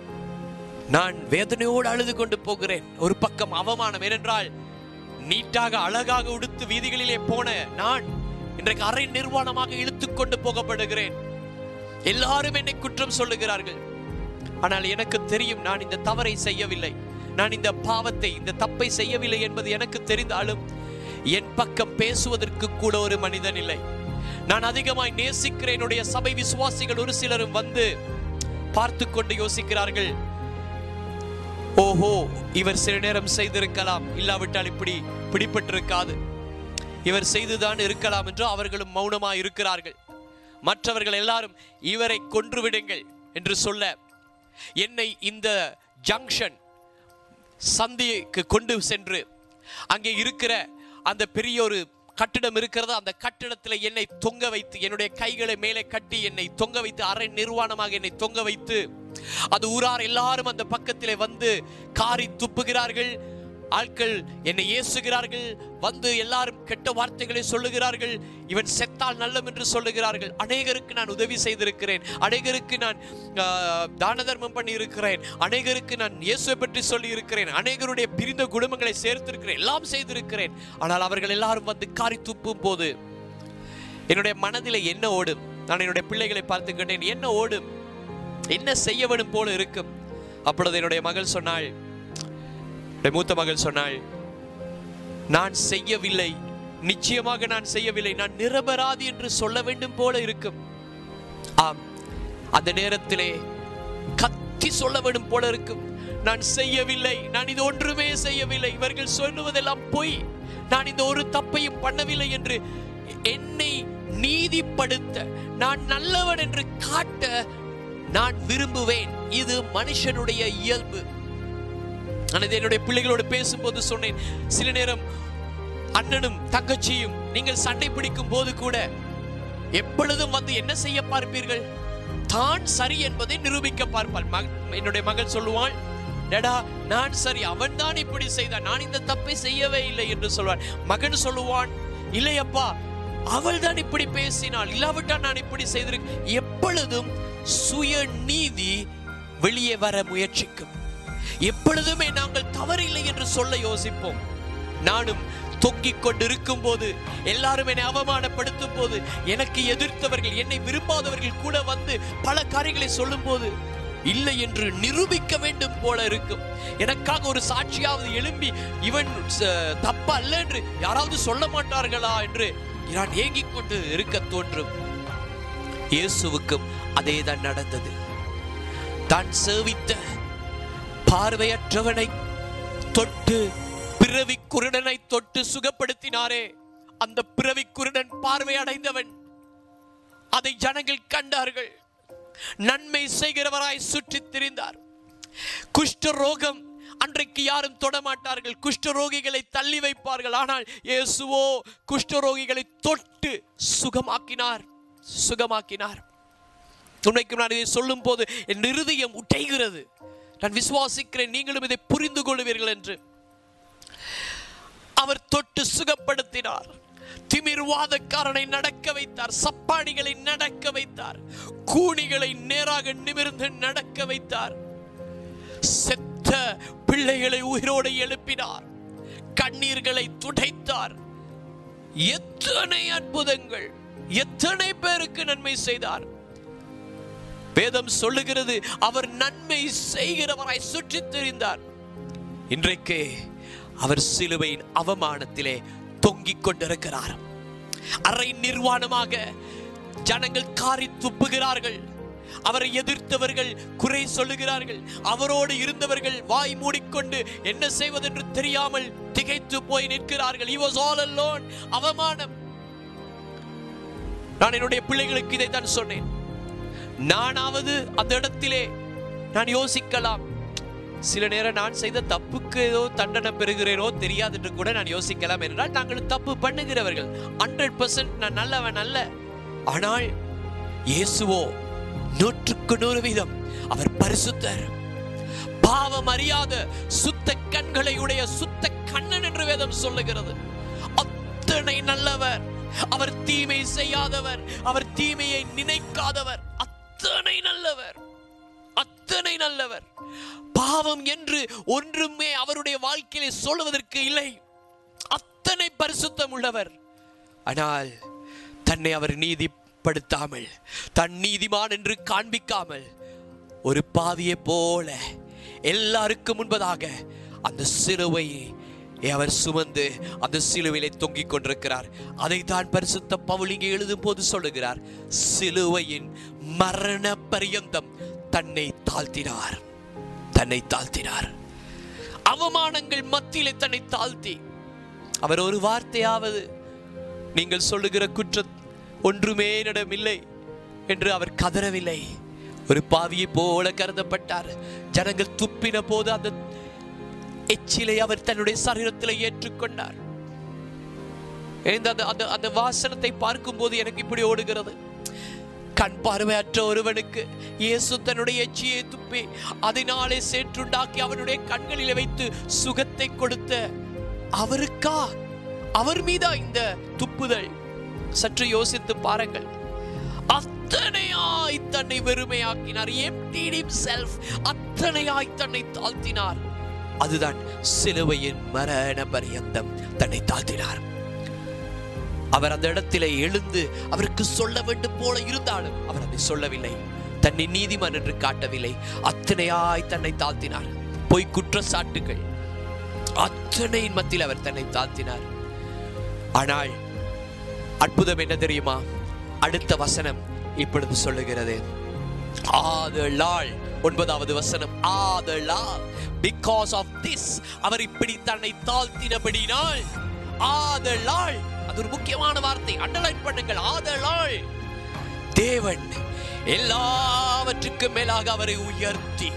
நான் வேதனையோடு அழுது கொண்டு போகிறேன் ஒரு பக்கம் அவமானம் ஏனென்றால் நீட்டாக அழகாக உடுத்து வீதிகளிலே போன நான் இன்றைக்கு அரை நிர்வாணமாக இழுத்துக் கொண்டு போகப்படுகிறேன் எல்லாரும் என்னை குற்றம் சொல்லுகிறார்கள் ஆனால் எனக்கு தெரியும் நான் இந்த தவறை செய்யவில்லை நான் இந்த பாவத்தை இந்த தப்பை செய்யவில்லை என்பது எனக்கு தெரிந்தாலும் என் பக்கம் பேசுவதற்கு கூட ஒரு மனிதன் இல்லை நான் அதிகமாய் நேசிக்கிற என்னுடைய சபை விசுவாசிகள் ஒரு சிலரும் வந்து பார்த்து கொண்டு யோசிக்கிறார்கள் ஓஹோ இவர் சில நேரம் செய்திருக்கலாம் இல்லாவிட்டால் இப்படி பிடிபட்டிருக்காது இவர் செய்துதான் இருக்கலாம் என்று அவர்களும் மௌனமா இருக்கிறார்கள் மற்றவர்கள் எல்லாரும் இவரை கொன்று விடுங்கள் என்று சொல்ல என்னை இந்த ஜங்ஷன் சந்திக்கு கொண்டு சென்று அங்கே இருக்கிற அந்த பெரிய ஒரு கட்டிடம் இருக்கிறது அந்த கட்டிடத்தில் என்னை தொங்க வைத்து என்னுடைய கைகளை மேலே கட்டி என்னை தொங்க வைத்து அரை நிர்வாணமாக என்னை தொங்க வைத்து அது ஊரார் எல்லாரும் அந்த பக்கத்திலே வந்து காரி துப்புகிறார்கள் ஆட்கள் என்னை ஏசுகிறார்கள் வந்து எல்லாரும் கெட்ட வார்த்தைகளை சொல்லுகிறார்கள் இவன் செத்தால் நல்லம் என்று சொல்லுகிறார்கள் அநேகருக்கு நான் உதவி செய்திருக்கிறேன் அநேகருக்கு நான் ஆஹ், தான தர்மம் பண்ணி இருக்கிறேன் அநேகருக்கு நான் இயேசுவை பற்றி சொல்லி இருக்கிறேன் அநேகருடைய பிரிந்த குடும்பங்களை சேர்த்திருக்கிறேன் எல்லாம் செய்திருக்கிறேன் ஆனால் அவர்கள் எல்லாரும் வந்து காரி துப்பும் போது என்னுடைய மனதிலே என்ன ஓடும் நான் என்னுடைய பிள்ளைகளை பார்த்து கேட்டேன் என்ன ஓடும் என்ன செய்ய வேணும் போல இருக்கும் அப்பொழுது என்னுடைய மகள் சொன்னாள் என்னுடைய மூத்த மகள் சொன்னாள் நான் செய்யவில்லை நிச்சயமாக நான் செய்யவில்லை நான் நிரபராதி என்று சொல்ல வேண்டும் போல இருக்கும் ஆம் அந்த நேரத்திலே கத்தி சொல்ல வேண்டும் போல இருக்கும் நான் செய்யவில்லை நான் இது ஒன்றுமே செய்யவில்லை இவர்கள் சொல்லுவதெல்லாம் பொய் நான் இந்த ஒரு தப்பையும் பண்ணவில்லை என்று என்னை நீதிப்படுத்த நான் நல்லவன் என்று காட்ட நான் விரும்புவேன் இது மனுஷனுடைய இயல்பு நான் இதை என்னுடைய பிள்ளைகளோடு பேசும்போது சொன்னேன் சில நேரம் அண்ணனும் தங்கச்சியும் நீங்கள் சண்டை பிடிக்கும் போது கூட எப்பொழுதும் வந்து என்ன செய்ய பார்ப்பீர்கள் தான் சரி என்பதை நிரூபிக்க பார்ப்பாள் மக- என்னுடைய மகள் சொல்லுவாள் டடா நான் சரி அவன் தான் இப்படி செய்தான் நான் இந்த தப்பை செய்யவே இல்லை என்று சொல்வான் மகன் சொல்லுவான் இல்லையப்பா அவள் தான் இப்படி பேசினாள் இல்லாவிட்டால் நான் இப்படி செய்திருக்கேன் எப்பொழுதும் சுய நீதி வெளியே வர முயற்சிக்கும் எப்பொழுதுமே நாங்கள் தவறில்லை என்று சொல்ல யோசிப்போம் நானும் தொங்கிக் கொண்டிருக்கும் போது எல்லாரும் என்னை அவமானப்படுத்தும் போது எனக்கு எதிர்த்தவர்கள் என்னை விரும்பாதவர்கள் கூட வந்து பல காரியங்களை சொல்லும் போது இல்லை என்று நிரூபிக்க வேண்டும் போல இருக்கும் எனக்காக ஒரு சாட்சியாவது எழும்பி இவன் ச- தப்பு அல்ல என்று யாராவது சொல்ல மாட்டார்களா என்று நான் ஏங்கிக் கொண்டு இருக்க தோன்றும் இயேசுவுக்கும் அதேதான் நடந்தது தான் சேவித்த பார்வையற்றவனை தொட்டு பிறவி குருடனை தொட்டு சுகப்படுத்தினாரே அந்த பிறவி குருடன் பார்வை அடைந்தவன் அதை ஜனங்கள் கண்டார்கள் நன்மை செய்கிறவராய் சுற்றித் திரிந்தார் குஷ்ட ரோகம் அன்றைக்கு யாரும் தொடமாட்டார்கள் குஷ்டரோகிகளை தள்ளி வைப்பார்கள் ஆனால் இயேசுவோ குஷ்டரோகிகளை தொட்டு சுகமாக்கினார் சுகமாக்கினார் உண்மைக்கும் நான் இதை சொல்லும் போது என் இருதயம் உடைகிறது நான் விசுவாசிக்கிறேன் நீங்களும் இதை புரிந்து கொள்வீர்கள் என்று அவர் தொட்டு சுகப்படுத்தினார் திமிர்வாதக்காரனை நடக்க வைத்தார் சப்பாடிகளை நடக்க வைத்தார் கூனிகளை நேராக நிமிர்ந்து நடக்க வைத்தார் செத்த பிள்ளைகளை உயிரோடு எழுப்பினார் கண்ணீர்களை துடைத்தார் எத்தனை அற்புதங்கள் எத்தனை பேருக்கு நன்மை செய்தார் வேதம் சொல்லுகிறது அவர் நன்மை செய்கிறவராய் சுற்றித் திரிந்தார் இன்றைக்கு அவர் சிலுவையின் அவமானத்திலே தொங்கிக் கொண்டிருக்கிறார் அரை நிர்வாணமாக ஜனங்கள் காரி துப்புகிறார்கள் அவரை எதிர்த்தவர்கள் குறை சொல்லுகிறார்கள் அவரோடு இருந்தவர்கள் வாய் மூடிக்கொண்டு என்ன செய்வதென்று தெரியாமல் திகைத்து போய் நிற்கிறார்கள் he was all alone அவமானம் நான் என்னுடைய பிள்ளைகளுக்கு இதைத்தான் சொன்னேன் நானாவது அந்த இடத்திலே நான் யோசிக்கலாம் சில நேரம் நான் செய்த தப்புக்கு ஏதோ தண்டனை பெறுகிறேனோ தெரியாது என்று கூட நான் யோசிக்கலாம் என்றால் நாங்கள் தப்பு பண்ணுகிறவர்கள் ஹண்ட்ரட் நான் நல்லவன் அல்ல ஆனால் இயேசுவோ நூற்றுக்கு நூறு வீதம் அவர் பரிசுத்தர் பாவம் அறியாத சுத்த கண்களை உடைய சுத்த கண்ணன் என்று வேதம் சொல்லுகிறது அத்தனை நல்லவர் அவர் தீமை செய்யாதவர் அவர் தீமையை நினைக்காதவர் அத்தனை நல்லவர் அத்தனை நல்லவர் பாவம் என்று ஒன்றுமே அவருடைய வாழ்க்கையிலே சொல்லுவதற்கு இல்லை அத்தனை பரிசுத்தம் உள்ளவர் ஆனால் தன்னை அவர் நீதிப்படுத்தாமல் தன் நீதிமான் என்று காண்பிக்காமல் ஒரு பாவியை போல எல்லாருக்கும் முன்பதாக அந்த சிலுவையை அவர் சுமந்து அந்த சிலுவையிலே தொங்கிக் கொண்டிருக்கிறார் அதைத்தான் பரிசுத்த பவுல் இங்கே எழுதும் போது சொல்லுகிறார் சிலுவையின் மரண பரியந்தம் தன்னை தாழ்த்தினார் தன்னை தாழ்த்தினார் அவமானங்கள் மத்தியிலே தன்னை தாழ்த்தி அவர் ஒரு வார்த்தையாவது நீங்கள் சொல்லுகிற குற்றம் ஒன்றுமே என்னிடமில்லை என்று அவர் கதறவில்லை ஒரு பாவியை போல கருதப்பட்டார் ஜனங்கள் துப்பின போது அந்த எச்சிலை அவர் தன்னுடைய சரீரத்தில் ஏற்றுக்கொண்டார் இந்த அந்த அந்த அந்த வாசனத்தை பார்க்கும்போது எனக்கு இப்படி ஓடுகிறது கண் பார்வையற்ற ஒருவனுக்கு இயேசு தன்னுடைய எச்சியை துப்பி அதனாலே சேற்றுண்டாக்கி அவனுடைய கண்களிலே வைத்து சுகத்தை கொடுத்த அவருக்கா அவர் மீதா இந்த துப்புதல் சற்று யோசித்து பாருங்கள் அத்தனையாய் தன்னை வெறுமையாக்கினார் emptied himself அத்தனையாய் தன்னை தாழ்த்தினார் அதுதான் சிலுவையின் மரண பரியந்தம் தன்னை தாழ்த்தினார் அவர் அந்த இடத்திலே எழுந்து அவருக்கு சொல்ல வேண்டும் போல இருந்தாலும் அவர் அதை சொல்லவில்லை தன்னை நீதிமான் என்று காட்டவில்லை அத்தனையாய் தன்னை தாழ்த்தினார் பொய் குற்றச்சாட்டுகள் அத்தனையின் மத்தியில் அவர் தன்னை தாழ்த்தினார் ஆனால் அற்புதம் என்ன தெரியுமா அடுத்த வசனம் இப்பொழுது சொல்லுகிறது ஆதலால் ஒன்பதாவது வசனம் ஆதலால் பிகாஸ் ஆஃப் திஸ் அவர் இப்படி தன்னை தாழ்த்தினபடினால் ஆதலால் அது ஒரு முக்கியமான வார்த்தை அண்டர்லைன் பண்ணுங்கள் ஆதலால் தேவன் எல்லாவற்றுக்கும் மேலாக அவரை உயர்த்தி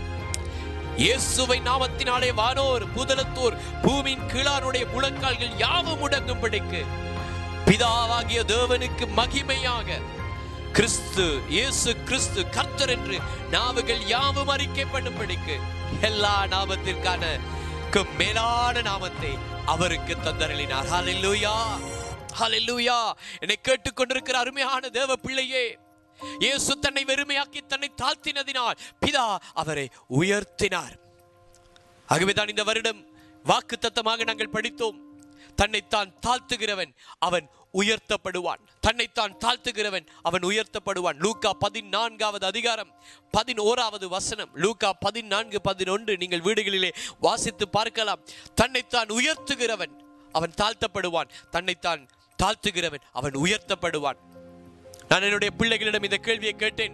இயேசுவை நாமத்தினாலே வானோர் பூதலத்தோர் பூமியின் கீழாருடைய முழங்கால்கள் யாவும் முடங்கும்படிக்கு பிதாவாகிய தேவனுக்கு மகிமையாக கிறிஸ்து இயேசு கிறிஸ்து கர்த்தர் என்று நாவுகள் யாவும் அறிக்கை பண்ணும்படிக்கு எல்லா நாமத்திற்கான க்கு மேலான நாமத்தை அவருக்கு தந்தரளினார் ஹalleluya ஹalleluya என்னை கேட்டுக்கொண்டிருக்கிற அருமையான தேவ பிள்ளையே இயேசு தன்னை வெறுமையாக்கி தன்னை தாழ்த்தினதினால் பிதா அவரை உயர்த்தினார் ஆகவேதான் இந்த வருடம் வாக்கு தத்தமாக நாங்கள் படித்தோம் தன்னைத்தான் தாழ்த்துகிறவன் அவன் உயர்த்தப்படுவான் தன்னைத்தான் தாழ்த்துகிறவன் அவன் உயர்த்தப்படுவான் லூக்கா பதினான்காவது அதிகாரம் பதினோராவது வசனம் லூக்கா பதினான்கு பதினொன்று நீங்கள் வீடுகளிலே வாசித்து பார்க்கலாம் தன்னைத்தான் உயர்த்துகிறவன் அவன் தாழ்த்தப்படுவான் தன்னைத்தான் தாழ்த்துகிறவன் அவன் உயர்த்தப்படுவான் நான் என்னுடைய பிள்ளைகளிடம் இந்த கேள்வியை கேட்டேன்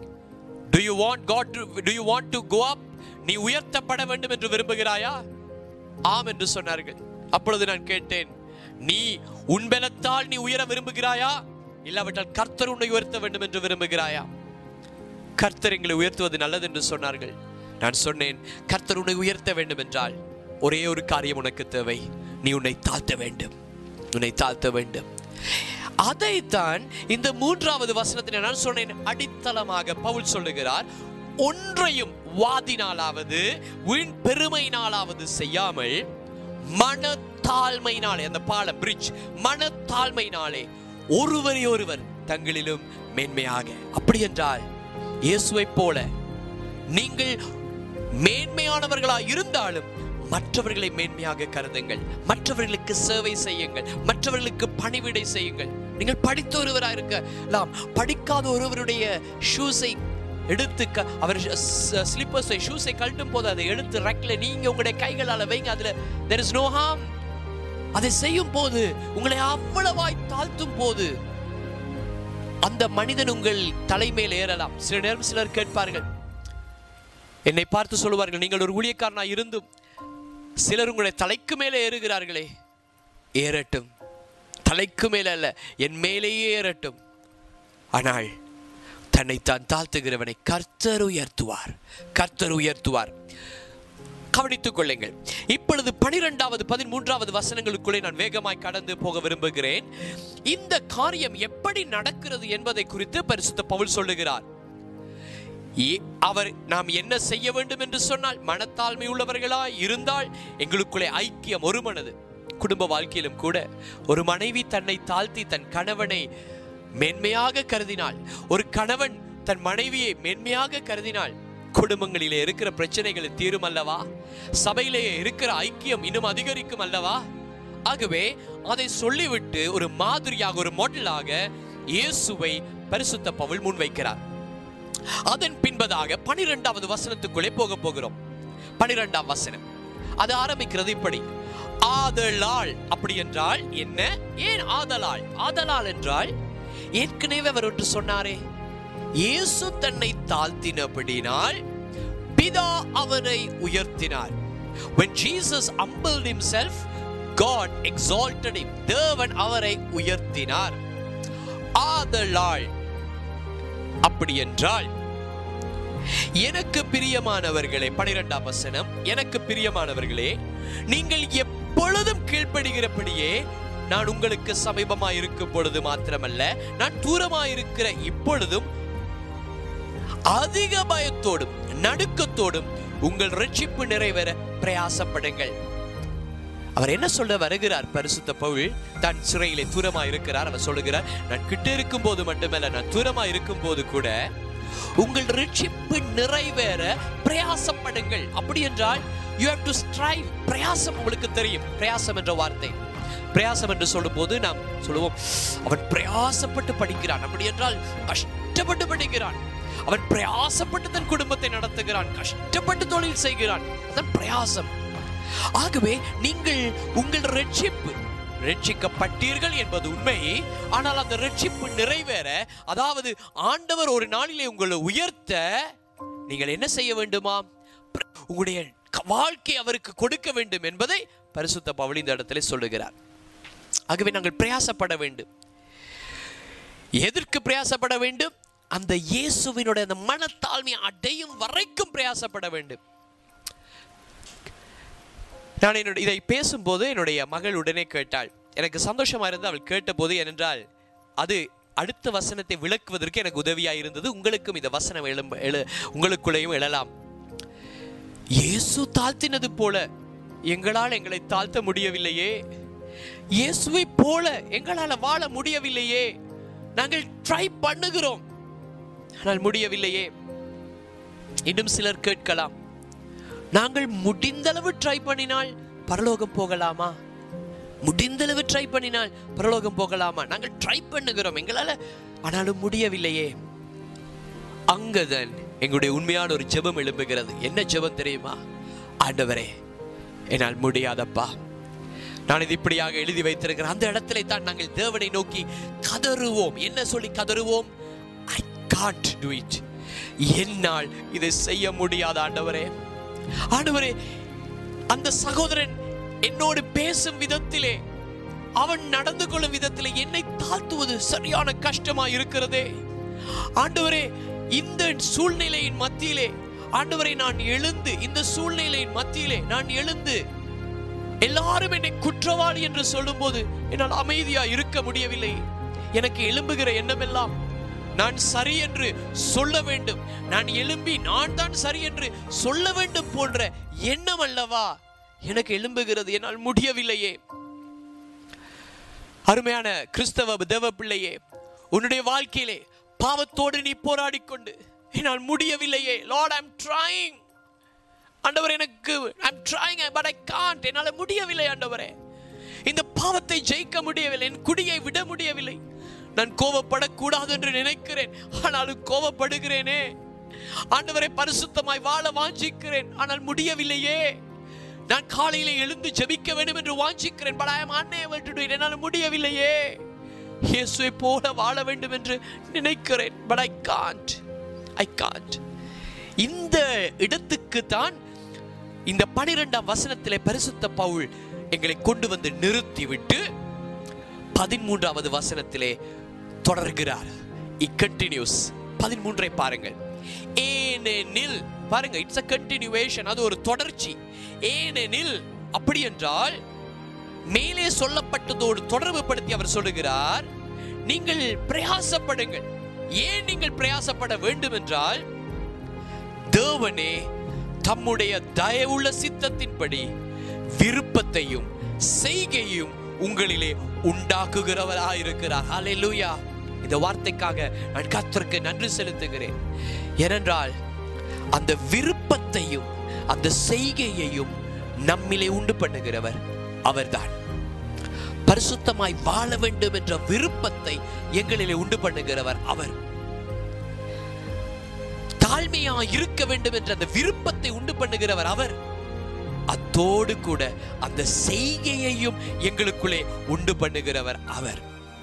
do you want God do you want to go up நீ உயர்த்தப்பட வேண்டும் என்று விரும்புகிறாயா ஆம் என்று சொன்னார்கள் அப்பொழுது நான் கேட்டேன் நீ உன் பலத்தால் நீ உயர விரும்புகிறாயா இல்லாவிட்டால் கர்த்தர் உன்னை உயர்த்த வேண்டும் என்று விரும்புகிறாயா கர்த்தர் எங்களை உயர்த்துவது நல்லது என்று சொன்னார்கள் நான் சொன்னேன் கர்த்தர் உன்னை உயர்த்த வேண்டும் என்றால் ஒரே ஒரு காரியம் உனக்கு தேவை நீ உன்னை தாழ்த்த வேண்டும் உன்னை தாழ்த்த வேண்டும் அதைத்தான் இந்த மூன்றாவது வசனத்தில் நான் சொன்னேன் அடித்தளமாக பவுல் சொல்லுகிறார் ஒன்றையும் வாதினாலாவது வீண் பெருமையினாலாவது செய்யாமல் மனத்தாழ்மையினாலே அந்த பாலம் பிரிட்ஜ் மனத்தாழ்மையினாலே ஒருவரை ஒருவர் தங்களிலும் மேன்மையாக அப்படி என்றால் இயேசுவை போல நீங்கள் மேன்மையானவர்களா இருந்தாலும் மற்றவர்களை மேன்மையாக கருதுங்கள் மற்றவர்களுக்கு சேவை செய்யுங்கள் மற்றவர்களுக்கு பணிவிடை செய்யுங்கள் நீங்கள் படித்த ஒருவரா இருக்கலாம் படிக்காத ஒருவருடைய ஷூஸை எடுத்து க- அவர் ஸ்லிப்பர்ஸை ஷூஸை கழட்டும் போது அதை எடுத்து ரக்ல நீங்க உங்களுடைய கைகளால வைங்க அதுல there is no harm அதை செய்யும் போது உங்களை அவ்வளவாய் தாழ்த்தும் போது அந்த மனிதன் உங்கள் தலைமையில் ஏறலாம் சில நேரம் சிலர் கேட்பார்கள் என்னை பார்த்து சொல்லுவார்கள் நீங்கள் ஒரு ஊழியக்காரனா இருந்தும் சிலர் உங்களை தலைக்கு மேலே ஏறுகிறார்களே ஏறட்டும் தலைக்கு மேலே அல்ல என் மேலேயே ஏறட்டும் ஆனால் தன்னைத்தான் தாழ்த்துகிறவனை கர்த்தர் உயர்த்துவார் கர்த்தர் உயர்த்துவார் கவனித்துக் கொள்ளுங்கள் இப்பொழுது பனிரெண்டாவது பதிமூன்றாவது வசனங்களுக்குள்ளே நான் வேகமாய் கடந்து போக விரும்புகிறேன் இந்த காரியம் எப்படி நடக்கிறது என்பதை குறித்து பரிசுத்த பவுல் சொல்லுகிறார் ஏ- அவர் நாம் என்ன செய்ய வேண்டும் என்று சொன்னால் மனத்தாழ்மை உள்ளவர்களாய் இருந்தால் எங்களுக்குள்ளே ஐக்கியம் ஒரு மனது குடும்ப வாழ்க்கையிலும் கூட ஒரு மனைவி தன்னை தாழ்த்தி தன் கணவனை மேன்மையாக கருதினாள் ஒரு கணவன் தன் மனைவியை மேன்மையாக கருதினாள் குடும்பங்களிலே இருக்கிற பிரச்சனைகள் தீரும் அல்லவா சபையிலே இருக்கிற ஐக்கியம் இன்னும் அதிகரிக்கும் அல்லவா ஆகவே அதை சொல்லிவிட்டு ஒரு மாதிரியாக ஒரு மாடலாக இயேசுவை பரிசுத்த பவுல் முன்வைக்கிறார் அதன் பின்பதாக பனிரெண்டாவது வசனத்துக்குள்ளே போக போகிறோம் பனிரெண்டாம் வசனம் அது ஆரம்பிக்கிறது இப்படி ஆதலால் அப்படி என்றால் என்ன ஏன் ஆதலால் ஆதலால் என்றால் ஏற்கனவே அவர் ஒன்று சொன்னாரே இயேசு தன்னை தாழ்த்தினபடினால் பிதா அவரை உயர்த்தினார் when jesus humbled himself god exalted him தேவன் அவரை உயர்த்தினார் ஆதலால் அப்படி என்றால் எனக்கு பிரியமானவர்களே பனிரெண்டாம் வசனம் எனக்கு பிரியமானவர்களே நீங்கள் எப்பொழுதும் கீழ்ப்படுகிறபடியே நான் உங்களுக்கு சமீபமாய் இருக்கும் பொழுது மாத்திரமல்ல நான் தூரமாய் இருக்கிற இப்பொழுதும் அதிக பயத்தோடும் நடுக்கத்தோடும் உங்கள் ரட்சிப்பு நிறைவேற பிரயாசப்படுங்கள் அவர் என்ன சொல்ல வருகிறார் பரிசுத்த பவுல் தான் சிறையிலே தூரமா இருக்கிறார் அவர் சொல்லுகிறார் நான் கிட்ட இருக்கும் போது மட்டுமல்ல நான் தூரமா இருக்கும் போது கூட உங்கள் ரட்சிப்பு நிறைவேற பிரயாசப்படுங்கள் அப்படி என்றால் யூ ஹேவ் டு ஸ்ட்ரைவ் பிரயாசம் உங்களுக்கு தெரியும் பிரயாசம் என்ற வார்த்தை பிரயாசம் என்று சொல்லும்போது நாம் சொல்லுவோம் அவன் பிரயாசப்பட்டு படிக்கிறான் அப்படி என்றால் கஷ்டப்பட்டு படிக்கிறான் அவன் பிரயாசப்பட்டு தன் குடும்பத்தை நடத்துகிறான் கஷ்டப்பட்டு தொழில் செய்கிறான் அதான் பிரயாசம் ஆகவே நீங்கள் உங்கள் ரட்சிப்பு ரட்சிக்கப்பட்டீர்கள் என்பது உண்மை ஆனால் அந்த ரட்சிப்பு நிறைவேற அதாவது ஆண்டவர் ஒரு நாளிலே உங்களை உயர்த்த நீங்கள் என்ன செய்ய வேண்டுமா பிர- உங்களுடைய க- வாழ்க்கை அவருக்கு கொடுக்க வேண்டும் என்பதை பரிசுத்த பவுல் இந்த இடத்துல சொல்லுகிறார் ஆகவே நாங்கள் பிரயாசப்பட வேண்டும் எதற்கு பிரயாசப்பட வேண்டும் அந்த இயேசுவினுடைய அந்த மனத்தாழ்மை அடையும் வரைக்கும் பிரயாசப்பட வேண்டும் நான் என்னுடைய இதை பேசும்போது என்னுடைய மகள் உடனே கேட்டாள் எனக்கு சந்தோஷமா இருந்து அவள் கேட்டபோது ஏனென்றால் அது அடுத்த வசனத்தை விளக்குவதற்கு எனக்கு உதவியாக இருந்தது உங்களுக்கும் இந்த வசனம் எழும்ப எழு உங்களுக்குள்ளேயும் எழலாம் இயேசு தாழ்த்தினது போல எங்களால் எங்களை தாழ்த்த முடியவில்லையே இயேசுவை போல எங்களால் வாழ முடியவில்லையே நாங்கள் ட்ரை பண்ணுகிறோம் ஆனால் முடியவில்லையே இன்னும் சிலர் கேட்கலாம் நாங்கள் முடிந்தளவு ட்ரை பண்ணினால் பரலோகம் போகலாமா முடிந்தளவு ட்ரை பண்ணினால் பரலோகம் போகலாமா நாங்கள் ட்ரை பண்ணுகிறோம் எங்களால ஆனாலும் முடியவில்லையே அங்கதான் எங்களுடைய உண்மையான ஒரு ஜெபம் எழும்புகிறது என்ன ஜெபம் தெரியுமா ஆண்டவரே என்னால் முடியாதப்பா நான் இது இப்படியாக எழுதி வைத்திருக்கிறேன் அந்த இடத்துல தான் நாங்கள் தேவனை நோக்கி கதறுவோம் என்ன சொல்லி கதறுவோம் ஐ காண்ட் டு இட் என்னால் இதை செய்ய முடியாத ஆண்டவரே ஆண்டவரே அந்த சகோதரன் என்னோடு பேசும் விதத்திலே அவன் நடந்து கொள்ளும் விதத்திலே என்னை தாழ்த்துவது சரியான கஷ்டமா இருக்கிறதே ஆண்டவரே இந்த சூழ்நிலையின் மத்தியிலே ஆண்டவரை நான் எழுந்து இந்த சூழ்நிலையின் மத்தியிலே நான் எழுந்து எல்லாரும் என்னை குற்றவாளி என்று சொல்லும்போது என்னால் அமைதியா இருக்க முடியவில்லை எனக்கு எழும்புகிற எண்ணமெல்லாம் நான் சரி என்று சொல்ல வேண்டும் நான் எழும்பி நான் தான் சரி என்று சொல்ல வேண்டும் போன்ற எண்ணம் அல்லவா எனக்கு எழும்புகிறது என்னால் முடியவில்லையே அருமையான கிறிஸ்தவ தேவ பிள்ளையே உன்னுடைய வாழ்க்கையிலே பாவத்தோடு நீ போராடிக் கொண்டு என்னால் முடியவில்லையே லார்ட் ஐம் ட்ரைங் ஆண்டவர் எனக்கு I'm trying but I can't என்னால் முடியவில்லை ஆண்டவரே இந்த பாவத்தை ஜெயிக்க முடியவில்லை என் குடியை விட முடியவில்லை நான் கோவப்படக்கூடாது என்று நினைக்கிறேன் ஆனாலும் கோவப்படுகிறேனே ஆண்டவரை பரிசுத்தமாய் வாழ வாஞ்சிக்கிறேன் ஆனால் முடியவில்லையே நான் காலையில எழுந்து ஜெபிக்க வேண்டும் என்று வாஞ்சிக்கிறேன் but I am unable to do it என்னால் முடியவில்லையே இயேசுவை போல வாழ வேண்டும் என்று நினைக்கிறேன் but I can't I can't இந்த இடத்துக்கு தான் இந்த பனிரெண்டாம் வசனத்திலே பரிசுத்த பவுல் எங்களை கொண்டு வந்து நிறுத்திவிட்டு பதிமூன்றாவது வசனத்திலே தொடர்கிறார் இ கண்டினியூஸ் பதிமூன்றை பாருங்கள் ஏனெனில் பாருங்க இட்ஸ் அ கண்டினியூவேஷன் அது ஒரு தொடர்ச்சி ஏனெனில் அப்படி என்றால் மேலே சொல்லப்பட்டதோடு தொடர்பு படுத்தி அவர் சொல்லுகிறார் நீங்கள் பிரயாசப்படுங்கள் ஏன் நீங்கள் பிரயாசப்பட வேண்டும் என்றால் தேவனே தம்முடைய தயவுள்ள சித்தத்தின்படி விருப்பத்தையும் செய்கையும் உங்களிலே உண்டாக்குகிறவராயிருக்கிறார் ஹalleluya இந்த வார்த்தைக்காக நான் கர்த்தருக்கு நன்றி செலுத்துகிறேன் ஏனென்றால் அந்த விருப்பத்தையும் அந்த செய்கையையும் நம்மிலே உண்டு பண்ணுகிறவர் அவர்தான் பரிசுத்தமாய் வாழ வேண்டும் என்ற விருப்பத்தை எங்களிலே உண்டு பண்ணுகிறவர் அவர் தாழ்மையா இருக்க வேண்டும் என்ற அந்த விருப்பத்தை உண்டு பண்ணுகிறவர் அவர் அத்தோடு கூட அந்த செய்கையையும் எங்களுக்குள்ளே உண்டு பண்ணுகிறவர் அவர்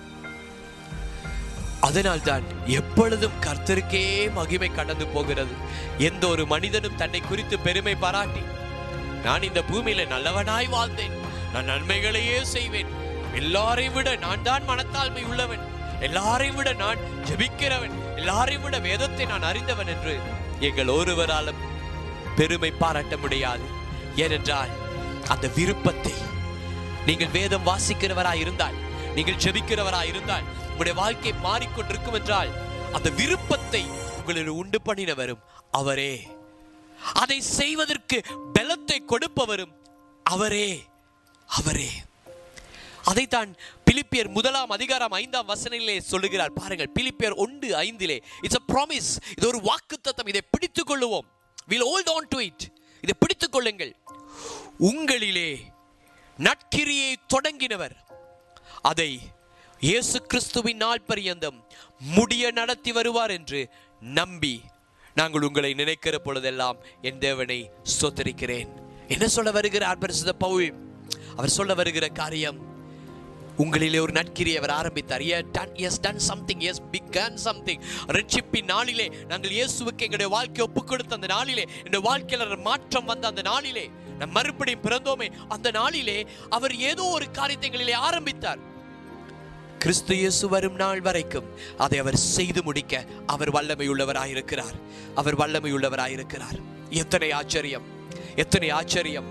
அதனால்தான் எப்பொழுதும் கர்த்தருக்கே மகிமை கடந்து போகிறது எந்த ஒரு மனிதனும் தன்னை குறித்து பெருமை பாராட்டி நான் இந்த பூமியில நல்லவனாய் வாழ்ந்தேன் நான் நன்மைகளையே செய்வேன் எல்லாரையும் விட நான் தான் மனத்தாழ்மை உள்ளவன் எல்லாரையும் விட நான் ஜெபிக்கிறவன் எல்லாரையும் விட வேதத்தை நான் அறிந்தவன் என்று எங்கள் ஒருவராலும் பெருமை பாராட்ட முடியாது ஏனென்றால் அந்த விருப்பத்தை நீங்கள் வேதம் வாசிக்கிறவராய் இருந்தால் நீங்கள் ஜெபிக்கிறவராய் இருந்தால் உங்களுடைய வாழ்க்கை மாறிக்கொண்டிருக்கும் என்றால் அந்த விருப்பத்தை உங்களில் உண்டு பண்ணினவரும் அவரே அதை செய்வதற்கு பலத்தை கொடுப்பவரும் அவரே அவரே அதைத்தான் பிலிப்பியர் முதலாம் அதிகாரம் ஐந்தாம் வசனிலே சொல்லுகிறார் பாருங்கள் பிலிப்பியர் ஒன்று ஐந்திலே இட்ஸ் a promise இது ஒரு வாக்குத்தத்தம் இதை பிடித்துக் கொள்ளுவோம் will hold on to it இதை பிடித்துக் கொள்ளுங்கள் உங்களிலே நற்கிரியை தொடங்கினவர் அதை இயேசு கிறிஸ்துவின் நாள் பரியந்தம் முடிய நடத்தி வருவார் என்று நம்பி நாங்கள் உங்களை நினைக்கிற பொழுதெல்லாம் என் தேவனை ஸ்தோத்தரிக்கிறேன் என்ன சொல்ல வருகிறார் பரிசுத்த பவுல் அவர் சொல்ல வருகிற காரியம் உங்களிலே ஒரு நற்கிரியை அவர் ஆரம்பித்தார் He had done- he has done something, he has begun something. ரட்சிப்பின் நாளிலே நாங்கள் இயேசுவுக்கு எங்களுடைய வாழ்க்கையை ஒப்புக் கொடுத்த அந்த நாளிலே இந்த வாழ்க்கையில் ஒரு மாற்றம் வந்த அந்த நாளிலே நம் மறுபடியும் பிறந்தோமே அந்த நாளிலே அவர் ஏதோ ஒரு காரியத்தை எங்களிலே ஆரம்பித்தார் கிறிஸ்து இயேசு வரும் நாள் வரைக்கும் அதை அவர் செய்து முடிக்க அவர் வல்லமை உள்ளவராயிருக்கிறார் அவர் வல்லமை உள்ளவராயிருக்கிறார் எத்தனை ஆச்சரியம் எத்தனை ஆச்சரியம்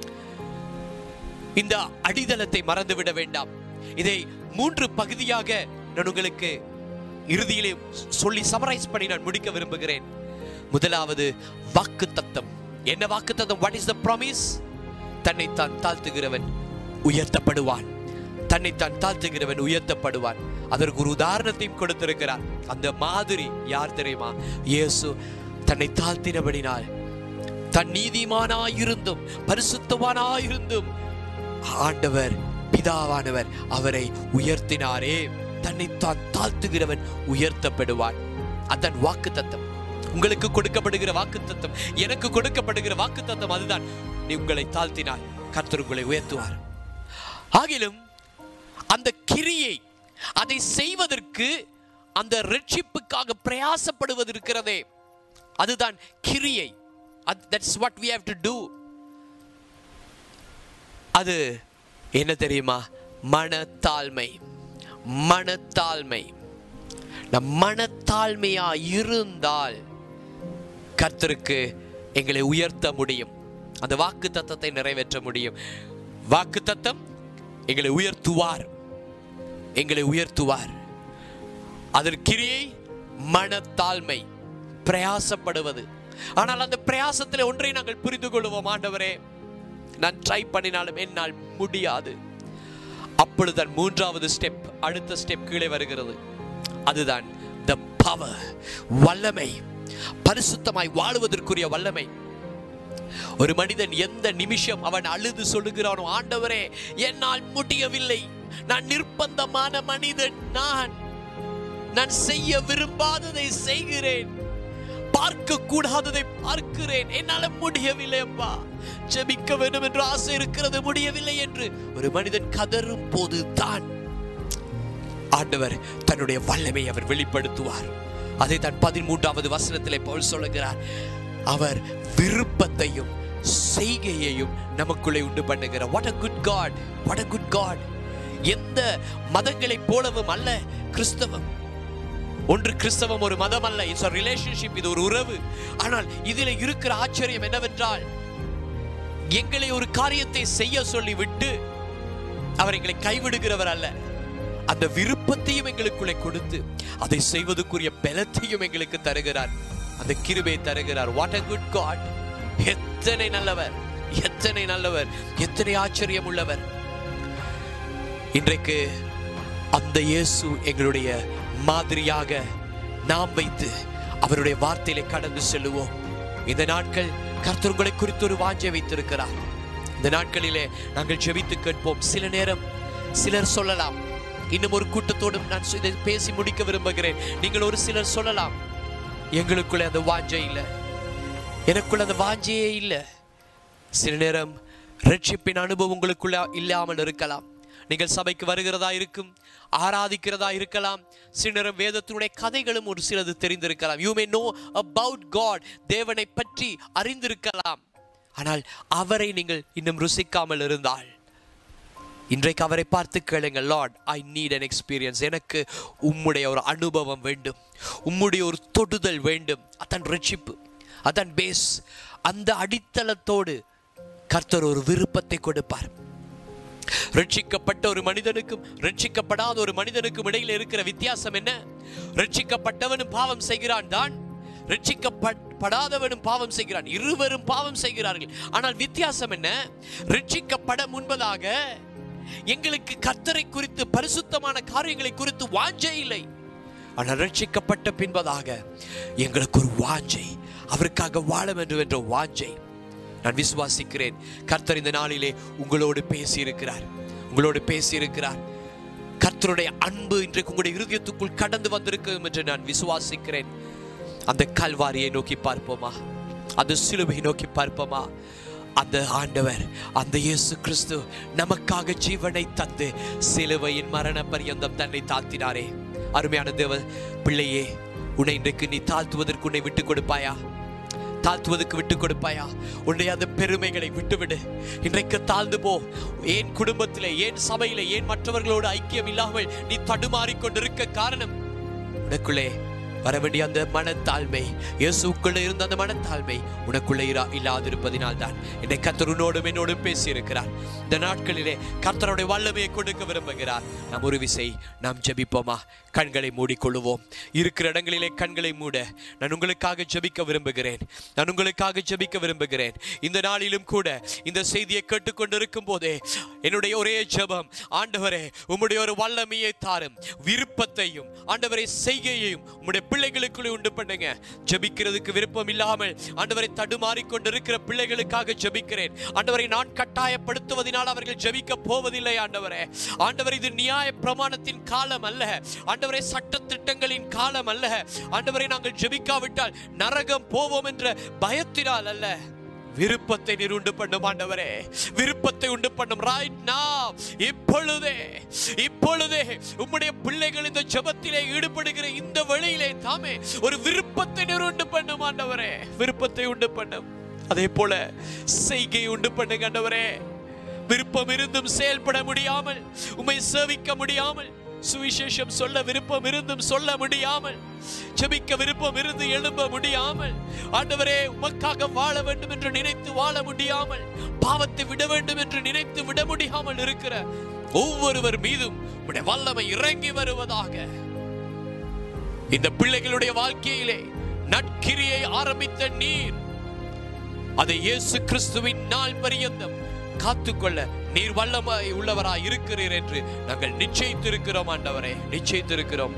இந்த அடித்தளத்தை மறந்துவிட வேண்டாம் இதை மூன்று பகுதியாக நான் உங்களுக்கு இறுதியிலே சொல்லி சமரைஸ் பண்ணி நான் முடிக்க விரும்புகிறேன் முதலாவது வாக்கு தத்தம் என்ன வாக்கு தத்தம் வாட் இஸ் த ப்ராமிஸ் தன்னைத்தான் தாழ்த்துகிறவன் உயர்த்தப்படுவான் தன்னைத்தான் தாழ்த்துகிறவன் உயர்த்தப்படுவான் அதற்கு ஒரு உதாரணத்தையும் கொடுத்திருக்கிறார் அந்த மாதிரி யார் தெரியுமா இயேசு தன்னை தாழ்த்தினபடினால் தன் நீதிமானாயிருந்தும் பரிசுத்தவானாயிருந்தும் ஆண்டவர் பிதாவானவர் அவரை உயர்த்தினாரே தன்னைத்தான் தாழ்த்துகிறவன் உயர்த்தப்படுவான் அதன் வாக்கு தத்தம் உங்களுக்கு கொடுக்கப்படுகிற வாக்கு தத்தம் எனக்கு கொடுக்கப்படுகிற வாக்கு தத்தம் அதுதான் நீ உங்களை தாழ்த்தினால் கர்த்தர் உங்களை உயர்த்துவார் ஆகிலும் அந்த கிரியை அதை செய்வதற்கு அந்த ரட்சிப்புக்காக பிரயாசப்படுவது இருக்கிறதே அதுதான் கிரியை that's what we have to do அது என்ன தெரியுமா மனத்தாழ்மை மனத்தாழ்மை நம் மனத்தாழ்மையா இருந்தால் கர்த்தருக்கு எங்களை உயர்த்த முடியும் அந்த வாக்கு தத்தத்தை நிறைவேற்ற முடியும் வாக்கு தத்தம் எங்களை உயர்த்துவார் எங்களை உயர்த்துவார் அதற்கிரியை மனத்தாழ்மை பிரயாசப்படுவது ஆனால் அந்த பிரயாசத்தில் ஒன்றை நாங்கள் புரிந்து கொள்வோம் ஆண்டவரே நான் ட்ரை பண்ணினாலும் என்னால் முடியாது அப்பொழுதுதான் மூன்றாவது ஸ்டெப் அடுத்த ஸ்டெப் கீழே வருகிறது அதுதான் த பவர் வல்லமை பரிசுத்தமாய் வாழுவதற்குரிய வல்லமை ஒரு மனிதன் எந்த நிமிஷம் அவன் அழுது சொல்லுகிறானோ ஆண்டவரே என்னால் முடியவில்லை நான் நிர்பந்தமான மனிதன் நான் நான் செய்ய விரும்பாததை செய்கிறேன் பார்க்க கூடாததை பார்க்கிறேன் என்னால முடியவில்லை அப்பா ஜெபிக்க வேண்டும் என்று ஆசை இருக்கிறது முடியவில்லை என்று ஒரு மனிதன் கதறும் போது தான் ஆண்டவர் தன்னுடைய வல்லமை அவர் வெளிப்படுத்துவார் அதை தன் பதிமூன்றாவது வசனத்திலே பவுல் சொல்லுகிறார் அவர் விருப்பத்தையும் செய்கையையும் நமக்குள்ளே உண்டு பண்ணுகிறார் what a good God what a good God எந்த மதங்களைப் போலவும் அல்ல கிறிஸ்தவம் ஒன்று கிறிஸ்தவம் ஒரு மதம் அல்ல இட்ஸ் ரிலேஷன்ஷிப் இது ஒரு உறவு ஆனால் இதில் இருக்கிற ஆச்சரியம் என்னவென்றால் எங்களை ஒரு காரியத்தை செய்ய சொல்லி விட்டு அவர் எங்களை கைவிடுகிறவர் அல்ல அந்த விருப்பத்தையும் எங்களுக்குள்ளே கொடுத்து அதை செய்வதற்குரிய பலத்தையும் எங்களுக்கு தருகிறார் அந்த கிருபை தருகிறார் வாட் அ குட் காட் எத்தனை நல்லவர் எத்தனை நல்லவர் எத்தனை ஆச்சரியம் உள்ளவர் இன்றைக்கு அந்த இயேசு எங்களுடைய மாதிரியாக நாம் வைத்து அவருடைய வார்த்தையிலே கடந்து செல்லுவோம் இந்த நாட்கள் கர்த்தர் உங்களை குறித்து ஒரு வாஞ்சை வைத்திருக்கிறார் இந்த நாட்களிலே நாங்கள் ஜெபித்து கேட்போம் சில நேரம் சிலர் சொல்லலாம் இன்னும் ஒரு கூட்டத்தோடும் நான் இதை பேசி முடிக்க விரும்புகிறேன் நீங்கள் ஒரு சிலர் சொல்லலாம் எங்களுக்குள்ள அந்த வாஞ்சை இல்லை எனக்குள்ள அந்த வாஞ்சையே இல்லை சில நேரம் ரட்சிப்பின் அனுபவம் உங்களுக்குள்ள இல்லாமல் இருக்கலாம் நீங்கள் சபைக்கு வருகிறதா இருக்கும் ஆராதிக்கிறதா இருக்கலாம் சில நேரம் வேதத்தினுடைய கதைகளும் ஒரு சிலது தெரிந்திருக்கலாம் you may know about God தேவனை பற்றி அறிந்திருக்கலாம் ஆனால் அவரை நீங்கள் இன்னும் ருசிக்காமல் இருந்தால் இன்றைக்கு அவரை பார்த்து கேளுங்கள் Lord I need an experience எனக்கு உம்முடைய ஒரு அனுபவம் வேண்டும் உம்முடைய ஒரு தொடுதல் வேண்டும் அதன் ரட்சிப்பு அதன் பேஸ் அந்த அடித்தளத்தோடு கர்த்தர் ஒரு விருப்பத்தை கொடுப்பார் ரட்சிக்கப்பட்ட ஒரு மனிதனுக்கும் ரட்சிக்கப்படாத ஒரு மனிதனுக்கும் இடையில இருக்கிற வித்தியாசம் என்ன ரட்சிக்கப்பட்டவனும் பாவம் செய்கிறான் தான் ரட்சிக்கப்படாதவனும் பாவம் செய்கிறான் இருவரும் பாவம் செய்கிறார்கள் ஆனால் வித்தியாசம் என்ன ரட்சிக்கப்பட முன்பதாக எங்களுக்கு கர்த்தரை குறித்து பரிசுத்தமான காரியங்களை குறித்து வாஞ்சை இல்லை ஆனால் ரட்சிக்கப்பட்ட பின்பதாக எங்களுக்கு ஒரு வாஞ்சை அவருக்காக வாழ வேண்டும் என்ற வாஞ்சை நான் விசுவாசிக்கிறேன் கர்த்தர் இந்த நாளிலே உங்களோடு பேசி இருக்கிறார் உங்களோடு பேசி இருக்கிறார் கர்த்தருடைய அன்பு இன்றைக்கு உங்களுடைய இருதயத்துக்குள் கடந்து வந்திருக்கும் என்று நான் விசுவாசிக்கிறேன் அந்த கல்வாரியை நோக்கி பார்ப்போமா அந்த சிலுவை நோக்கி பார்ப்போமா அந்த ஆண்டவர் அந்த இயேசு கிறிஸ்து நமக்காக ஜீவனை தந்து சிலுவையின் மரண பரியந்தம் தன்னை தாழ்த்தினாரே அருமையான தேவ பிள்ளையே உன்னை இன்றைக்கு நீ தாழ்த்துவதற்கு உன்னை விட்டு கொடுப்பாயா தாழ்த்துவதற்கு விட்டு கொடுப்பாயா உன்னுடைய அந்த பெருமைகளை விட்டுவிடு இன்றைக்கு தாழ்ந்து போ ஏன் குடும்பத்திலே ஏன் சபையிலே ஏன் மற்றவர்களோடு ஐக்கியம் இல்லாமல் நீ தடுமாறிக் கொண்டிருக்க காரணம் உனக்குள்ளே வர வேண்டிய அந்த மனத்தாழ்மை இயேசுக்குள்ளே இருந்த அந்த மனத்தாழ்மை உனக்குள்ளே இரா இல்லாதிருப்பதினால் தான் என்னை கர்த்தர் உன்னோடும் என்னோடும் பேசியிருக்கிறார் இந்த நாட்களிலே கர்த்தருடைய வல்லமையை கொடுக்க விரும்புகிறார் நாம் ஒரு விசை நாம் ஜெபிப்போமா கண்களை மூடிக்கொள்ளுவோம் இருக்கிற இடங்களிலே கண்களை மூட நான் உங்களுக்காக ஜெபிக்க விரும்புகிறேன் நான் உங்களுக்காக ஜெபிக்க விரும்புகிறேன் இந்த நாளிலும் கூட இந்த செய்தியை கேட்டுக்கொண்டிருக்கும் போதே என்னுடைய ஒரே ஜெபம் ஆண்டவரே உம்முடைய ஒரு வல்லமையை தாரும் விருப்பத்தையும் ஆண்டவரை செய்கையையும் உம்முடைய பிள்ளைகளுக்குள்ளே உண்டு பண்ணுங்க ஜெபிக்கிறதுக்கு விருப்பம் இல்லாமல் ஆண்டவரை தடுமாறி கொண்டிருக்கிற பிள்ளைகளுக்காக ஜெபிக்கிறேன் ஆண்டவரை நான் கட்டாயப்படுத்துவதனால் அவர்கள் ஜெபிக்க போவதில்லை ஆண்டவரே ஆண்டவர் இது நியாய பிரமாணத்தின் காலம் அல்ல ஆண்டவரை சட்ட திட்டங்களின் காலம் அல்ல ஆண்டவரை நாங்கள் ஜெபிக்காவிட்டால் நரகம் போவோம் என்ற பயத்தினால் அல்ல விருப்பத்தை நீர் உண்டு பண்ணும் ஆண்டவரே விருப்பத்தை உண்டு பண்ணும் ரைட் now இப்பொழுதே இப்பொழுதே உம்முடைய பிள்ளைகள் இந்த ஜெபத்திலே ஈடுபடுகிற இந்த வழியிலே தாமே ஒரு விருப்பத்தை நீர் உண்டு பண்ணும் ஆண்டவரே விருப்பத்தை உண்டு பண்ணும் அதே போல செய்கை உண்டு பண்ணுங்க ஆண்டவரே விருப்பம் இருந்தும் செயல்பட முடியாமல் உம்மை சேவிக்க முடியாமல் சுவிசேஷம் சொல்ல விருப்பம் இருந்தும் சொல்ல முடியாமல் ஜெபிக்க விருப்பம் இருந்து எழும்ப முடியாமல் ஆண்டவரே உமக்காக வாழ வேண்டும் என்று நினைத்து வாழ முடியாமல் பாவத்தை விட வேண்டும் என்று நினைத்து விட முடியாமல் இருக்கிற ஒவ்வொருவர் மீதும் உடைய வல்லமை இறங்கி வருவதாக இந்த பிள்ளைகளுடைய வாழ்க்கையிலே நட்கிரியை ஆரம்பித்த நீர் அதை இயேசு கிறிஸ்துவின் நாள் பரியந்தம் காத்துக்கொள்ள நீர் வல்லமை உள்ளவராய் இருக்கிறீர் என்று நாங்கள் நிச்சயித்திருக்கிறோம் ஆண்டவரே நிச்சயித்திருக்கிறோம்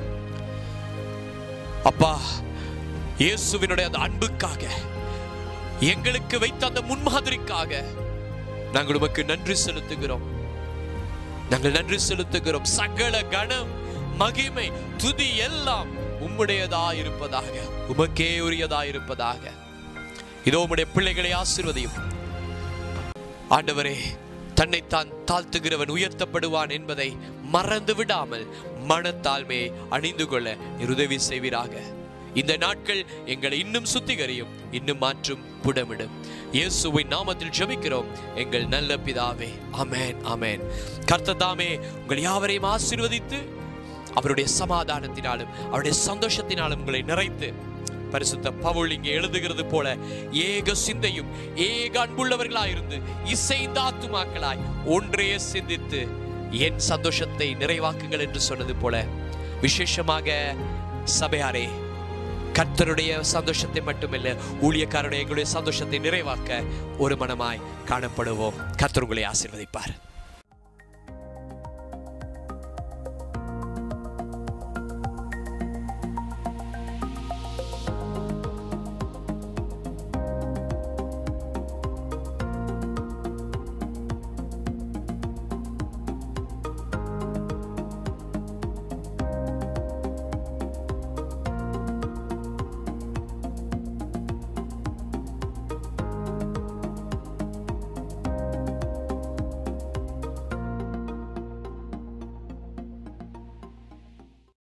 அப்பா இயேசுவினுடைய அந்த அன்புக்காக எங்களுக்கு வைத்த அந்த முன்மாதிரிக்காக நாங்கள் உமக்கு நன்றி செலுத்துகிறோம் நாங்கள் நன்றி செலுத்துகிறோம் சகல கணம் மகிமை துதி எல்லாம் உம்முடையதா இருப்பதாக உமக்கே உரியதா இருப்பதாக இதோ உம்முடைய பிள்ளைகளை ஆசீர்வதியும் ஆண்டவரே தன்னைத்தான் தாழ்த்துகிறவன் உயர்த்தப்படுவான் என்பதை மறந்து விடாமல் மனத்தாழ்மையை அணிந்து கொள்ள நீர் உதவி செய்வீராக இந்த நாட்கள் எங்களை இன்னும் சுத்திகரியும் இன்னும் மாற்றும் புடமிடும் இயேசுவின் நாமத்தில் ஜெபிக்கிறோம் எங்கள் நல்ல பிதாவே அமேன் அமேன் கர்த்ததாமே உங்கள் யாவரையும் ஆசீர்வதித்து அவருடைய சமாதானத்தினாலும் அவருடைய சந்தோஷத்தினாலும் உங்களை நிறைத்து பரிசுத்த பவுல் இங்கே எழுதுகிறது போல ஏக சிந்தையும் ஏக அன்புள்ளவர்களாயிருந்து இசைந்த ஆத்துமாக்களாய் ஒன்றே சிந்தித்து என் சந்தோஷத்தை நிறைவாக்குங்கள் என்று சொன்னது போல விசேஷமாக சபையாரே கர்த்தருடைய சந்தோஷத்தை மட்டுமல்ல ஊழியக்காரருடைய எங்களுடைய சந்தோஷத்தை நிறைவாக்க ஒரு மனமாய் காணப்படுவோம் கர்த்தர் உங்களை ஆசீர்வதிப்பார்